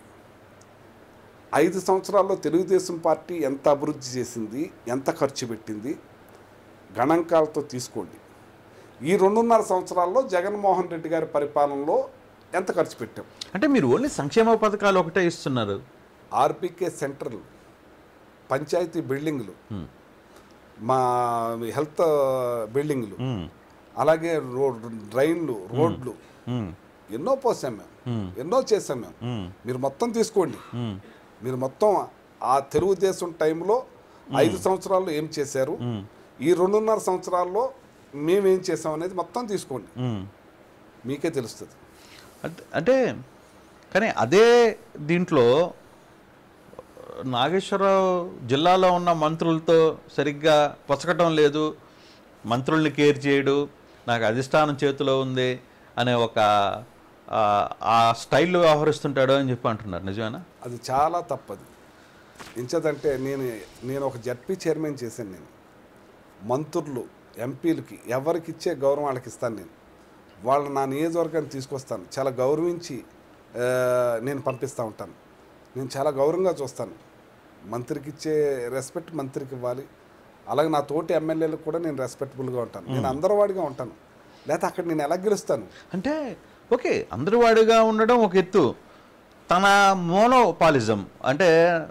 ఐదు సంవత్సరాల్లో తెలుగుదేశం పార్టీ ఎంత అభివృద్ధి చేసింది ఎంత ఖర్చు పెట్టింది గణాంకాలతో తీసుకోండి ఈ రెండున్నర సంవత్సరాల్లో జగన్మోహన్ రెడ్డి గారి పరిపాలనలో ఎంత ఖర్చు పెట్టాం అంటే మీరు ఓన్లీ సంక్షేమ పథకాలు ఒకటే ఇస్తున్నారు ఆర్బీకే సెంటర్లు పంచాయతీ బిల్డింగ్లు ఉమ్, మా హెల్త్ బిల్డింగ్లు ఉమ్, అలాగే రోడ్ డ్రైన్లు రోడ్లు ఉమ్, ఎన్నో పోసాం మేము Hmm. ఎన్నో చేసాం మేము ఉమ్, మీరు మొత్తం తీసుకోండి ఉమ్, మీరు మొత్తం ఆ తెలుగుదేశం టైంలో ఐదు సంవత్సరాల్లో ఏం చేశారు ఉమ్, ఈ రెండున్నర సంవత్సరాల్లో మేమేం చేసాం అనేది మొత్తం తీసుకోండి ఉమ్. మీకే తెలుస్తుంది అంటే అంటే కానీ అదే దీంట్లో నాగేశ్వరరావు జిల్లాలో ఉన్న మంత్రులతో సరిగ్గా పొసగటం లేదు మంత్రుల్ని కేర్ చేయడు నాకు అధిష్టానం చేతిలో ఉంది అనే ఒక ఆ, ఆ స్టైల్లో వ్యవహరిస్తుంటాడు అని చెప్పి అంటున్నారు నిజమేనా అది చాలా తప్పది ఎంచదంటే నేను నేను ఒక జడ్పీ చైర్మన్ చేశాను నేను మంత్రులు ఎంపీలకి ఎవరికి ఇచ్చే గౌరవం వాళ్ళకి ఇస్తాను నేను వాళ్ళు నా నియోజకవర్గాన్ని తీసుకొస్తాను చాలా గౌరవించి ఆ, నేను పంపిస్తూ ఉంటాను నేను చాలా గౌరవంగా చూస్తాను మంత్రికి ఇచ్చే రెస్పెక్ట్ మంత్రికి ఇవ్వాలి అలాగే నా తోటి ఎమ్మెల్యేలకు కూడా నేను రెస్పెక్టబుల్గా ఉంటాను నేను అందరి వాడిగా ఉంటాను లేకపోతే అక్కడ నేను ఎలా గెలుస్తాను అంటే ఓకే అందరి వాడిగా ఉండడం ఒక ఎత్తు తన మోనోపాలిజం అంటే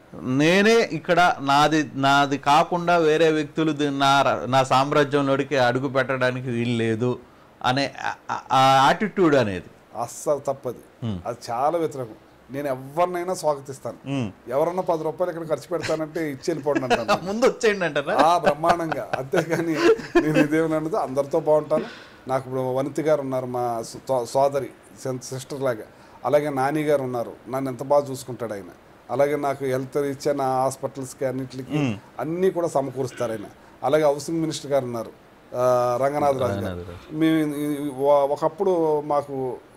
నేనే ఇక్కడ నాది నాది కాకుండా వేరే వ్యక్తులు దీ- నా ర- నా సామ్రాజ్యంలోకి అడుగు పెట్టడానికి వీలు లేదు అనే ఆ- ఆ యాటిట్యూడ్ అనేది అస్సలు తప్పది అది చాలా వ్యతిరేకం నేను ఎవరినైనా స్వాగతిస్తాను ఉమ్. ఎవరన్నా పది రూపాయలు ఇక్కడ ఖర్చు పెడతానంటే ఇచ్చి వెళ్ళిపోండి అంటాను ముందు వచ్చేయండి అంటారా ఆ బ్రహ్మాండంగా అంతేగాని నేను ఇదేమన్నది అందరితో బాగుంటాను నాకు ఇప్పుడు వనితి గారు ఉన్నారు మా సో- సోదరి సిస్టర్ లాగా అలాగే నాని గారు ఉన్నారు నన్ను ఎంత బాగా చూసుకుంటాడు ఆయన అలాగే నాకు హెల్త్ రీత్యా నా హాస్పిటల్స్కి అన్నిటికి అన్నీ కూడా సమకూరుస్తారు ఆయన అలాగే హౌసింగ్ మినిస్టర్ గారు ఉన్నారు ఆ, రంగనాథ్ రాజు గారు మేము ఈ- ఒక- ఒకప్పుడు మాకు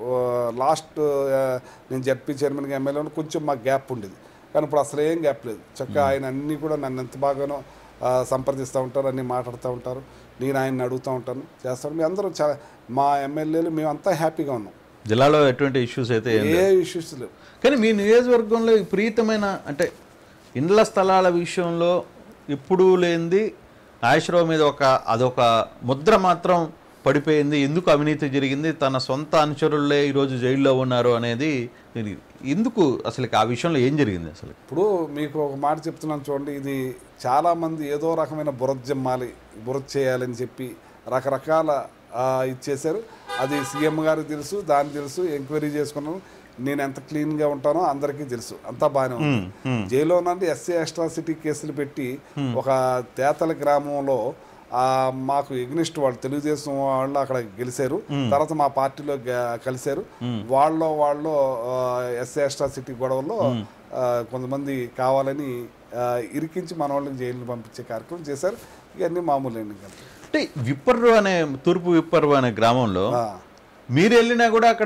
లాస్ట్ నేను జడ్పీ చైర్మన్గా ఎమ్మెల్యే కొంచెం మాకు గ్యాప్ ఉండేది కానీ ఇప్పుడు అసలు ఏం గ్యాప్ లేదు చక్కగా ఆయన అన్నీ కూడా నన్ను ఎంత బాగానో ఆ, సంప్రదిస్తూ ఉంటారు అన్నీ మాట్లాడుతూ ఉంటారు నేను ఆయన్ని అడుగుతూ ఉంటాను చేస్తాను మీ అందరూ చాలా మా ఎమ్మెల్యేలు మేమంతా హ్యాపీగా ఉన్నాం జిల్లాలో ఎటువంటి ఇష్యూస్ అయితే ఏం లేవు. ఏ ఇష్యూస్ లేవు కానీ మీ నియోజకవర్గంలో విపరీతమైన అంటే ఇండ్ల స్థలాల విషయంలో ఇప్పుడు లేనిది నాగేశ్వరరావు మీద ఒక అదొక ముద్ర మాత్రం పడిపోయింది ఎందుకు అవినీతి జరిగింది తన సొంత అనుచరులే ఈరోజు జైల్లో ఉన్నారు అనేది ఇది ఎందుకు అసలు ఆ విషయంలో ఏం జరిగింది అసలు ఇప్పుడు మీకు ఒక మాట చెప్తున్నాను చూడండి ఇది చాలామంది ఏదో రకమైన బురద జమ్మాలి బురద చేయాలని చెప్పి రకరకాల ఆ, ఇది చేశారు అది సీఎం గారికి తెలుసు దాని తెలుసు ఎంక్వైరీ చేసుకున్నాను నేను ఎంత క్లీన్గా ఉంటానో అందరికీ తెలుసు అంతా బాగానే ఉంది జైల్లో నుండి ఎస్సీ అస్ట్రాసిటీ కేసులు పెట్టి ఒక తేతల గ్రామంలో ఆ, మాకు ఎగ్నిస్ట్ వాళ్ళు తెలుగుదేశం వాళ్ళు అక్కడ గెలిచారు తర్వాత మా పార్టీలో గ- కలిశారు వాళ్ళలో వాళ్ళు ఎస్సీ అస్ట్రాసిటీ గొడవల్లో ఆ, కొంతమంది కావాలని ఆ, ఇరికించి మన వాళ్ళని జైలు పంపించే కార్యక్రమం చేశారు ఇవన్నీ మామూలు ఎన్నికలు అంటే విప్పర్రు అనే తూర్పు విప్పర్రు అనే గ్రామంలో ఆ, మీరు వెళ్ళినా కూడా అక్కడ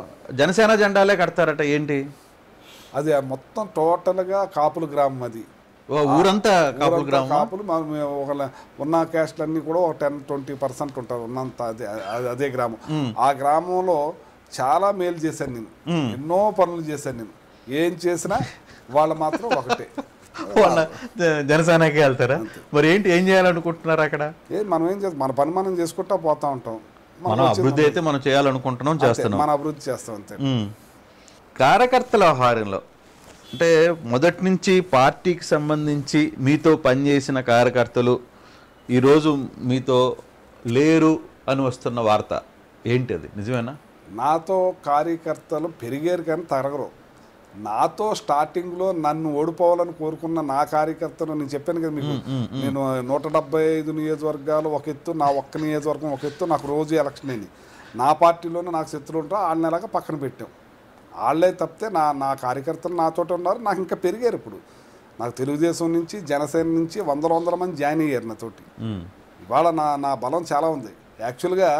జనసేన జెండాలే కడతారట ఏంటి అది ఆ మొత్తం టోటల్గా కాపుల గ్రామం అది ఓ, ఊరంతా కాపుల ఊరంతా గ్రామం కాపులు మా- మేము ఒక ఉన్న క్యాస్ట్లన్నీ కూడా ఒక టెన్ ట్వంటీ పర్సెంట్ ఉంటారు ఉన్నంత అదే అదే- అదే గ్రామం ఆ గ్రామంలో చాలా మేలు చేశాను నేను ఎన్నో పనులు చేశాను నేను ఏం చేసినా వాళ్ళు మాత్రం ఒకటే వాళ్ళ జ- జనసేనకి వెళ్తారా మరి ఏంటి ఏం చేయాలనుకుంటున్నారు అక్కడ ఏ మనం ఏం చేస్తాం మన పని మనం చేసుకుంటా పోతా ఉంటాం మనం మనం వచ్చింది అభివృద్ధి అయితే మనం చేయాలనుకుంటున్నాం అంతే, చేస్తున్నాం మన అభివృద్ధి చేస్తాం అంతే ఉమ్. కార్యకర్తల వ్యవహారంలో అంటే మొదటి నుంచి పార్టీకి సంబంధించి మీతో పనిచేసిన కార్యకర్తలు ఈరోజు మీతో లేరు అని వస్తున్న వార్త ఏంటి అది నిజమేనా నాతో కార్యకర్తలు పెరిగారు కానీ తరగరు నాతో స్టార్టింగ్లో నన్ను ఓడిపోవాలని కోరుకున్న నా కార్యకర్తలు నేను చెప్పాను కదా మీకు నేను నూట డెబ్బై ఐదు నియోజకవర్గాలు ఒక ఎత్తు నా ఒక్క నియోజకవర్గం ఒక ఎత్తు నాకు రోజు ఎలక్షన్ అయింది నా పార్టీలోనే నాకు శత్రువులు ఉంటారు వాళ్ళని ఎలాగ పక్కన పెట్టాం వాళ్ళే తప్పితే నా నా కార్యకర్తలు నాతోటి ఉన్నారు నాకు ఇంకా పెరిగారు ఇప్పుడు నాకు తెలుగుదేశం నుంచి జనసేన నుంచి వందల వందల మంది జాయిన్ అయ్యారు నాతోటి ఉమ్. ఇవాళ నా నా బలం చాలా ఉంది యాక్చువల్గా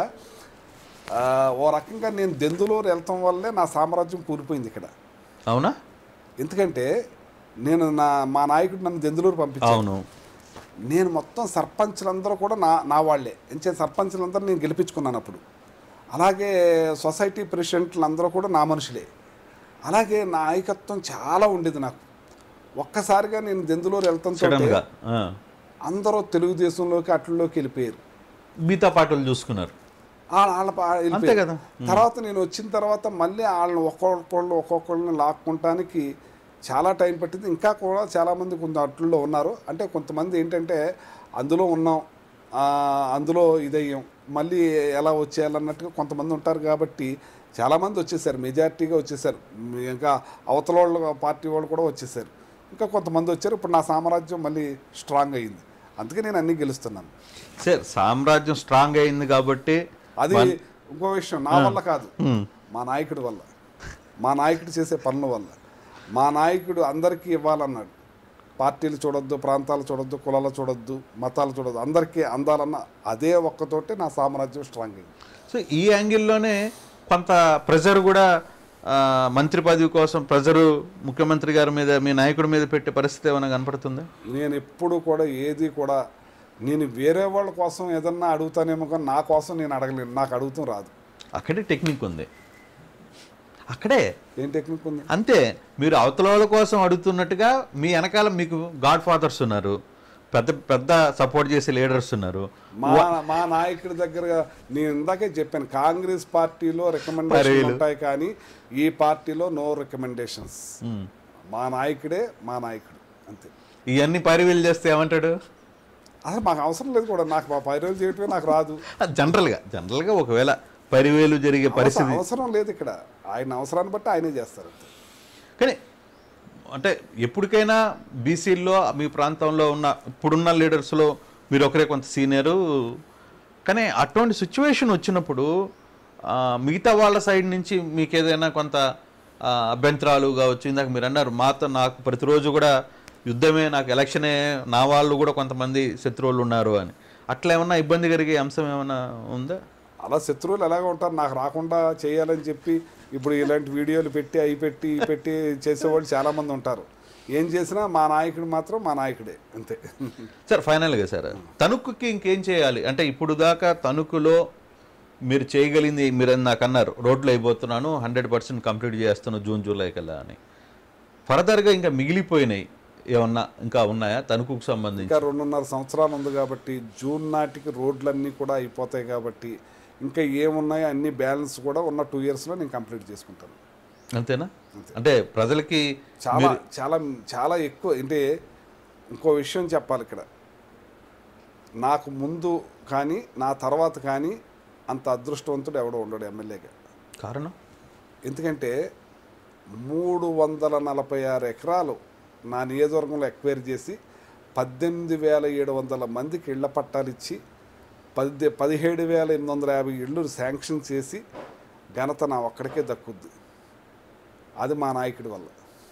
ఆ, ఓ రకంగా నేను దెందులూరు వెళ్తాం వల్లే నా సామ్రాజ్యం కూలిపోయింది ఇక్కడ అవునా ఎందుకంటే నేను నా మా నాయకుడు నన్ను దెందులూరు పంపించాను అవును నేను మొత్తం సర్పంచ్లందరూ కూడా నా నా వాళ్ళే ఎంచే సర్పంచ్లందరూ నేను గెలిపించుకున్నాను అప్పుడు అలాగే సొసైటీ ప్రెసిడెంట్లు అందరూ కూడా నా మనుషులే అలాగే నాయకత్వం చాలా ఉండేది నాకు ఒక్కసారిగా నేను దెందులూరు వెళ్తాంతో సడన్ గా ఆ. అందరూ తెలుగుదేశంలోకి అట్లలోకి వెళ్ళిపోయారు మీతో పాటు వాళ్ళు చూసుకున్నారు వాళ్ళ వాళ్ళ పా- అంతే వెళ్ళిపోయారు. కదా తర్వాత నేను వచ్చిన తర్వాత మళ్ళీ వాళ్ళని ఒక్కొక్కళ్ళు ఒక్కొక్కళ్ళని లాక్కుంటానికి చాలా టైం పట్టింది ఇంకా కూడా చాలామంది కొంత అట్లలో ఉన్నారు అంటే కొంతమంది ఏంటంటే అందులో ఉన్నాం ఆ, అందులో ఇదయ్యాం మళ్ళీ ఎలా వచ్చేయాలన్నట్టుగా కొంతమంది ఉంటారు కాబట్టి చాలామంది వచ్చేసారు మెజారిటీగా వచ్చేసారు ఇంకా అవతల వాళ్ళు పార్టీ వాళ్ళు కూడా వచ్చేసారు ఇంకా కొంతమంది వచ్చారు ఇప్పుడు నా సామ్రాజ్యం మళ్ళీ స్ట్రాంగ్ అయ్యింది అందుకే నేను అన్నీ గెలుస్తున్నాను సార్ సామ్రాజ్యం స్ట్రాంగ్ అయింది కాబట్టి అది ఇంకో విషయం నా వల్ల కాదు ఉమ్. మా నాయకుడి వల్ల మా నాయకుడు చేసే పనుల వల్ల మా నాయకుడు అందరికీ ఇవ్వాలన్నాడు పార్టీలు చూడొద్దు ప్రాంతాలు చూడొద్దు కులాలు చూడొద్దు మతాలు చూడొద్దు అందరికీ అందాలన్న అదే ఒక్కతోటే నా సామ్రాజ్యం స్ట్రాంగ్ అయింది సో ఈ యాంగిల్లోనే కొంత ప్రెజర్ కూడా ఆ, మంత్రి పదవి కోసం ప్రెజరు ముఖ్యమంత్రి గారి మీద మీ నాయకుడి మీద పెట్టే పరిస్థితి ఏమైనా కనపడుతుంది నేను ఎప్పుడు కూడా ఏది కూడా నేను వేరే వాళ్ళ కోసం ఏదన్నా అడుగుతానేమో కానీ నా కోసం నేను అడగలేను నాకు అడుగుతాం రాదు అక్కడే టెక్నిక్ ఉంది అక్కడే ఏం టెక్నిక్ ఉంది అంతే మీరు అవతల వాళ్ళ కోసం అడుగుతున్నట్టుగా మీ వెనకాల మీకు గాడ్ ఫాదర్స్ ఉన్నారు పెద్ద పెద్ద సపోర్ట్ చేసే లీడర్స్ ఉన్నారు మా మా నాయకుడి దగ్గర నేను ఇందాకే చెప్పాను కాంగ్రెస్ పార్టీలో రికమెండేషన్ ఉంటాయి కానీ ఈ పార్టీలో నో రికమెండేషన్స్ ఉమ్. మా నాయకుడే మా నాయకుడు అంతే ఇవన్నీ పరివీలు చేస్తే ఏమంటాడు అసలు మాకు అవసరం లేదు కూడా నాకు మా పైరోజు చేయటమే నాకు రాదు జనరల్గా జనరల్గా ఒకవేళ పరివేలు జరిగే పరిస్థితి అవసరం- అవసరం లేదు ఇక్కడ ఆయన అవసరాన్ని బట్టి ఆయనే చేస్తారు అంతే. కానీ అంటే ఎప్పటికైనా బీసీల్లో మీ ప్రాంతంలో ఉన్న ఇప్పుడున్న లీడర్స్లో మీరు ఒకరే కొంత సీనియరు కానీ అటువంటి సిచ్యువేషన్ వచ్చినప్పుడు ఆ, మిగతా వాళ్ళ సైడ్ నుంచి మీకు ఏదైనా కొంత ఆ, అభ్యంతరాలు కావచ్చు ఇందాక మీరు అన్నారు మాతో నాకు ప్రతిరోజు కూడా యుద్ధమే నాకు ఎలక్షనే నా వాళ్ళు కూడా కొంతమంది శత్రువులు ఉన్నారు అని అట్లా ఏమన్నా ఇబ్బంది కలిగే అంశం ఏమైనా ఉందా అలా శత్రువులు ఎలాగ ఉంటారు నాకు రాకుండా చేయాలని చెప్పి ఇప్పుడు ఇలాంటి వీడియోలు పెట్టి అవి పెట్టి ఇవి పెట్టి చేసేవాళ్ళు చాలామంది ఉంటారు ఏం చేసినా మా నాయకుడు మాత్రం మా నాయకుడే అంతే సార్ ఫైనల్గా సార్ తణుకుకి ఇంకేం చేయాలి అంటే ఇప్పుడు దాకా తణుకులో మీరు చేయగలిగింది మీరు నాకు అన్నారు రోడ్లు అయిపోతున్నాను హండ్రెడ్ పర్సెంట్ కంప్లీట్ చేస్తాను జూన్ జూలై కల్లా అని ఫర్దర్గా ఇంకా మిగిలిపోయినాయి ఏమన్నా ఇంకా ఉన్నాయా తణుకుకు సంబంధించి ఇంకా రెండున్నర సంవత్సరాలు ఉంది కాబట్టి జూన్ నాటికి రోడ్లన్నీ కూడా అయిపోతాయి కాబట్టి ఇంకా ఏమున్నాయో అన్ని బ్యాలెన్స్ కూడా ఉన్న టూ ఇయర్స్లో నేను కంప్లీట్ చేసుకుంటాను అంతేనా అంటే ప్రజలకి చాలా చాలా చాలా ఎక్కువ అంటే ఇంకో విషయం చెప్పాలి ఇక్కడ నాకు ముందు కానీ నా తర్వాత కానీ అంత అదృష్టవంతుడు ఎవడో ఉండడు ఎమ్మెల్యేగా కారణం ఎందుకంటే మూడు వందల నలభై ఆరు ఎకరాలు నా నియోజకవర్గంలో ఎక్వైర్ చేసి పద్దెనిమిది వేల ఏడు వందల మందికి ఇళ్ల పట్టాలు ఇచ్చి పది పదిహేడు వేల ఎనిమిది వందల యాభై ఇళ్ళు శాంక్షన్ చేసి ఘనత నా ఒక్కడికే దక్కుద్ది అది మా నాయకుడి వల్ల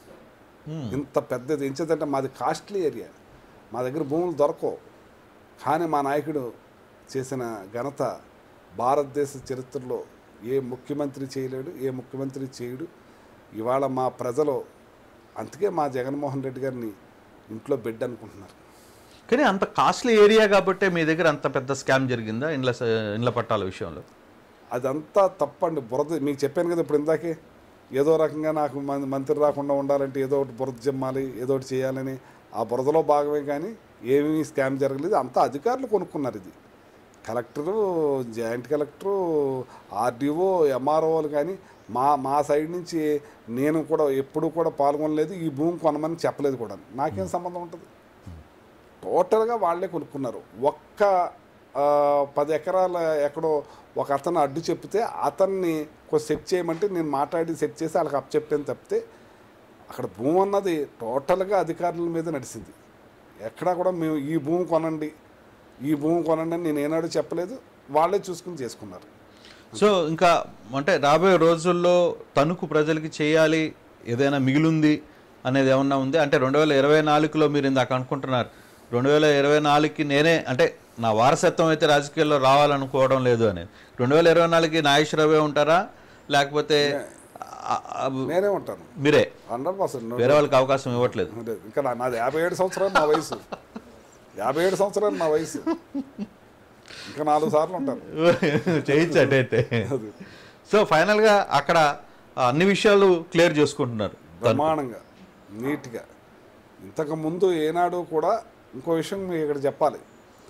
ఇంత పెద్దది ఎంచేదంటే మాది కాస్ట్లీ ఏరియా మా దగ్గర భూములు దొరకవు కానీ మా నాయకుడు చేసిన ఘనత భారతదేశ చరిత్రలో ఏ ముఖ్యమంత్రి చేయలేడు ఏ ముఖ్యమంత్రి చేయడు ఇవాళ మా ప్రజలు అందుకే మా జగన్మోహన్ రెడ్డి గారిని ఇంట్లో బెడ్ అనుకుంటున్నారు కానీ అంత కాస్ట్లీ ఏరియా కాబట్టి మీ దగ్గర అంత పెద్ద స్కామ్ జరిగిందా ఇండ్ల స- ఇండ్ల పట్టాల విషయంలో అదంతా తప్పండి బురద మీకు చెప్పాను కదా ఇప్పుడు ఇందాకే ఏదో రకంగా నాకు మం- మంత్రి రాకుండా ఉండాలంటే ఏదో ఒకటి బురద జమ్మాలి ఏదో ఒకటి చేయాలని ఆ బురదలో భాగమే కానీ ఏమీ స్కామ్ జరగలేదు అంతా అధికారులు కొనుక్కున్నారు ఇది కలెక్టరు జాయింట్ కలెక్టరు ఆర్డీఓ ఎంఆర్ఓలు కానీ మా మా సైడ్ నుంచి నేను కూడా ఎప్పుడూ కూడా పాల్గొనలేదు ఈ భూమి కొనమని చెప్పలేదు కూడా నాకేం సంబంధం ఉంటుంది టోటల్గా వాళ్ళే కొనుక్కున్నారు ఒక్క ఆ, పది ఎకరాల ఎక్కడో ఒక అతను అడ్డు చెప్తే అతన్ని కొంచెం సెట్ చేయమంటే నేను మాట్లాడి సెట్ చేసి వాళ్ళకి అప్ చెప్పాను తప్పితే అక్కడ భూమి అన్నది టోటల్గా అధికారుల మీద నడిచింది ఎక్కడా కూడా మేము ఈ భూమి కొనండి ఈ భూమి కొనండి అని నేను ఏనాడు చెప్పలేదు వాళ్ళే చూసుకుని చేసుకున్నారు సో ఇంకా అంటే రాబోయే రోజుల్లో తణుకు ప్రజలకి చేయాలి ఏదైనా మిగిలింది అనేది ఏమన్నా ఉంది అంటే రెండు వేల ఇరవై నాలుగులో మీరు ఇందాక అనుకుంటున్నారు రెండు వేల ఇరవై నాలుగుకి నేనే అంటే నా వారసత్వం అయితే రాజకీయాల్లో రావాలనుకోవడం లేదు అనేది రెండు వేల ఇరవై నాలుగుకి నాగేశ్వరరావే ఉంటారా లేకపోతే ఆ- ఆ- నేనే ఉంటాను మీరే హండ్రెడ్ పర్సెంట్ వేరే వాళ్ళకి అవకాశం ఇవ్వట్లేదు ఇంకా నా- నాది యాభై ఏడు సంవత్సరాలు నా వయసు యాభై ఏడు సంవత్సరాలు నా వయసు ఇంకా నాలుగు సార్లు ఉంటాను చేయొచ్చు అటైతే సో ఫైనల్గా అక్కడ అన్ని విషయాలు క్లియర్ చేసుకుంటున్నారు బ్రహ్మాండంగా నీట్గా ఇంతకుముందు ఏనాడు కూడా ఇంకో విషయం మీకు ఇక్కడ చెప్పాలి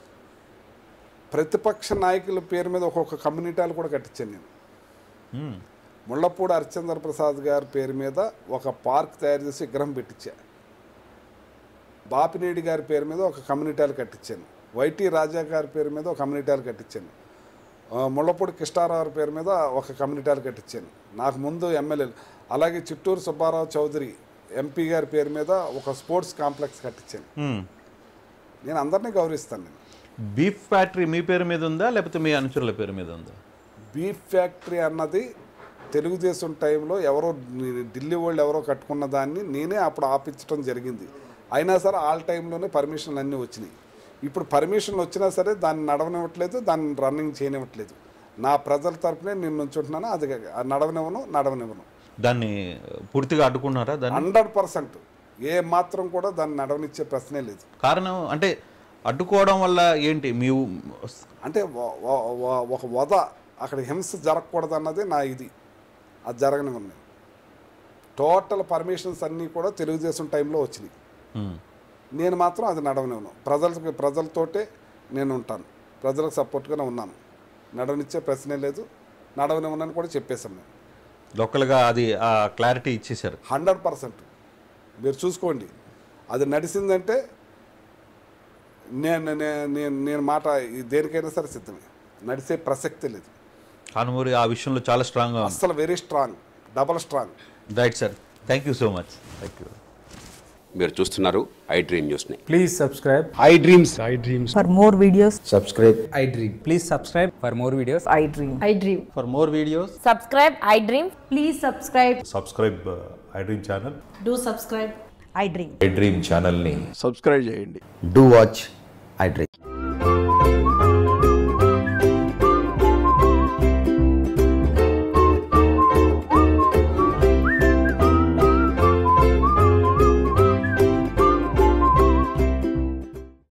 ప్రతిపక్ష నాయకుల పేరు మీద ఒక్కొక్క కమ్యూనిటీలు కూడా కట్టించాను నేను మ్మ్. ముళ్ళపూడి హరిచంద్ర ప్రసాద్ గారి పేరు మీద ఒక పార్క్ తయారు చేసి విగ్రహం పెట్టించా బాపినేడి గారి పేరు మీద ఒక కమ్యూనిటీలు కట్టించాను వైటి రాజా గారి పేరు మీద ఒక కమ్యూనిటీలు కట్టించాను ఆ, ముళ్ళపూడి కృష్ణారావు పేరు మీద ఒక కమ్యూనిటీలు కట్టించాను నాకు ముందు ఎమ్మెల్యేలు అలాగే చిట్టూరు సుబ్బారావు చౌదరి ఎంపీ గారి పేరు మీద ఒక స్పోర్ట్స్ కాంప్లెక్స్ కట్టించాను మ్మ్. నేను అందరినీ గౌరవిస్తాను నేను బీఫ్ ఫ్యాక్టరీ మీ పేరు మీద ఉందా లేకపోతే మీ అనుచరుల పేరు మీద ఉందా బీఫ్ ఫ్యాక్టరీ అన్నది తెలుగుదేశం టైంలో ఎవరో ఢిల్లీ వాళ్ళు ఎవరో కట్టుకున్న దాన్ని నేనే అప్పుడు ఆపించడం జరిగింది అయినా సరే ఆల్ టైంలోనే పర్మిషన్లు అన్నీ వచ్చినాయి ఇప్పుడు పర్మిషన్లు వచ్చినా సరే దాన్ని నడవనివ్వట్లేదు దాన్ని రన్నింగ్ చేయనివ్వట్లేదు నా ప్రజల తరపునే నేను నుంచుంటున్నాను అది నడవనివ్వను నడవనివ్వను దాన్ని పూర్తిగా అడ్డుకున్నారా దాన్ని హండ్రెడ్ పర్సెంట్ ఏ మాత్రం కూడా దాన్ని నడవనిచ్చే ప్రశ్నే లేదు కారణం అంటే అడ్డుకోవడం వల్ల ఏంటి మీ ఊ- అంటే వ- వ- వ- ఒక వద అక్కడ హింస జరగకూడదు అన్నది నా ఇది అది జరగనివ్వండి టోటల్ పర్మిషన్స్ అన్నీ కూడా తెలుగుదేశం టైంలో వచ్చినాయి మ్మ్. నేను మాత్రం అది నడవనివ్వను ప్రజలకు ప్రజలతోటే నేను ఉంటాను ప్రజలకు సపోర్ట్గానే ఉన్నాను నడవనిచ్చే ప్రశ్నే లేదు నడవనివ్వనని కూడా చెప్పేశాం మేము లోకల్గా అది ఆ క్లారిటీ ఇచ్చేశారు హండ్రెడ్ పర్సెంట్ మీరు చూసుకోండి అది నడిచిందంటే నేను నేను నేను నేను మాట ఈ దేనికైనా సరే సిద్ధమే నడిచే ప్రసక్తి లేదు కానుమూరి ఆ విషయంలో చాలా స్ట్రాంగ్గా ఉంది అస్సలు very strong double strong right sir thank you so much thank you మీరు చూస్తున్నారు ఐ డ్రీమ్ న్యూస్ని Please subscribe. I dreams For more videos, I dream. Please subscribe for more videos. I dream. I dream. For more videos, Subscribe, I dream. Please subscribe. Subscribe I dream channel Do subscribe. I dream. I dream ఛానల్ని subscribe చేయండి do watch I Dream.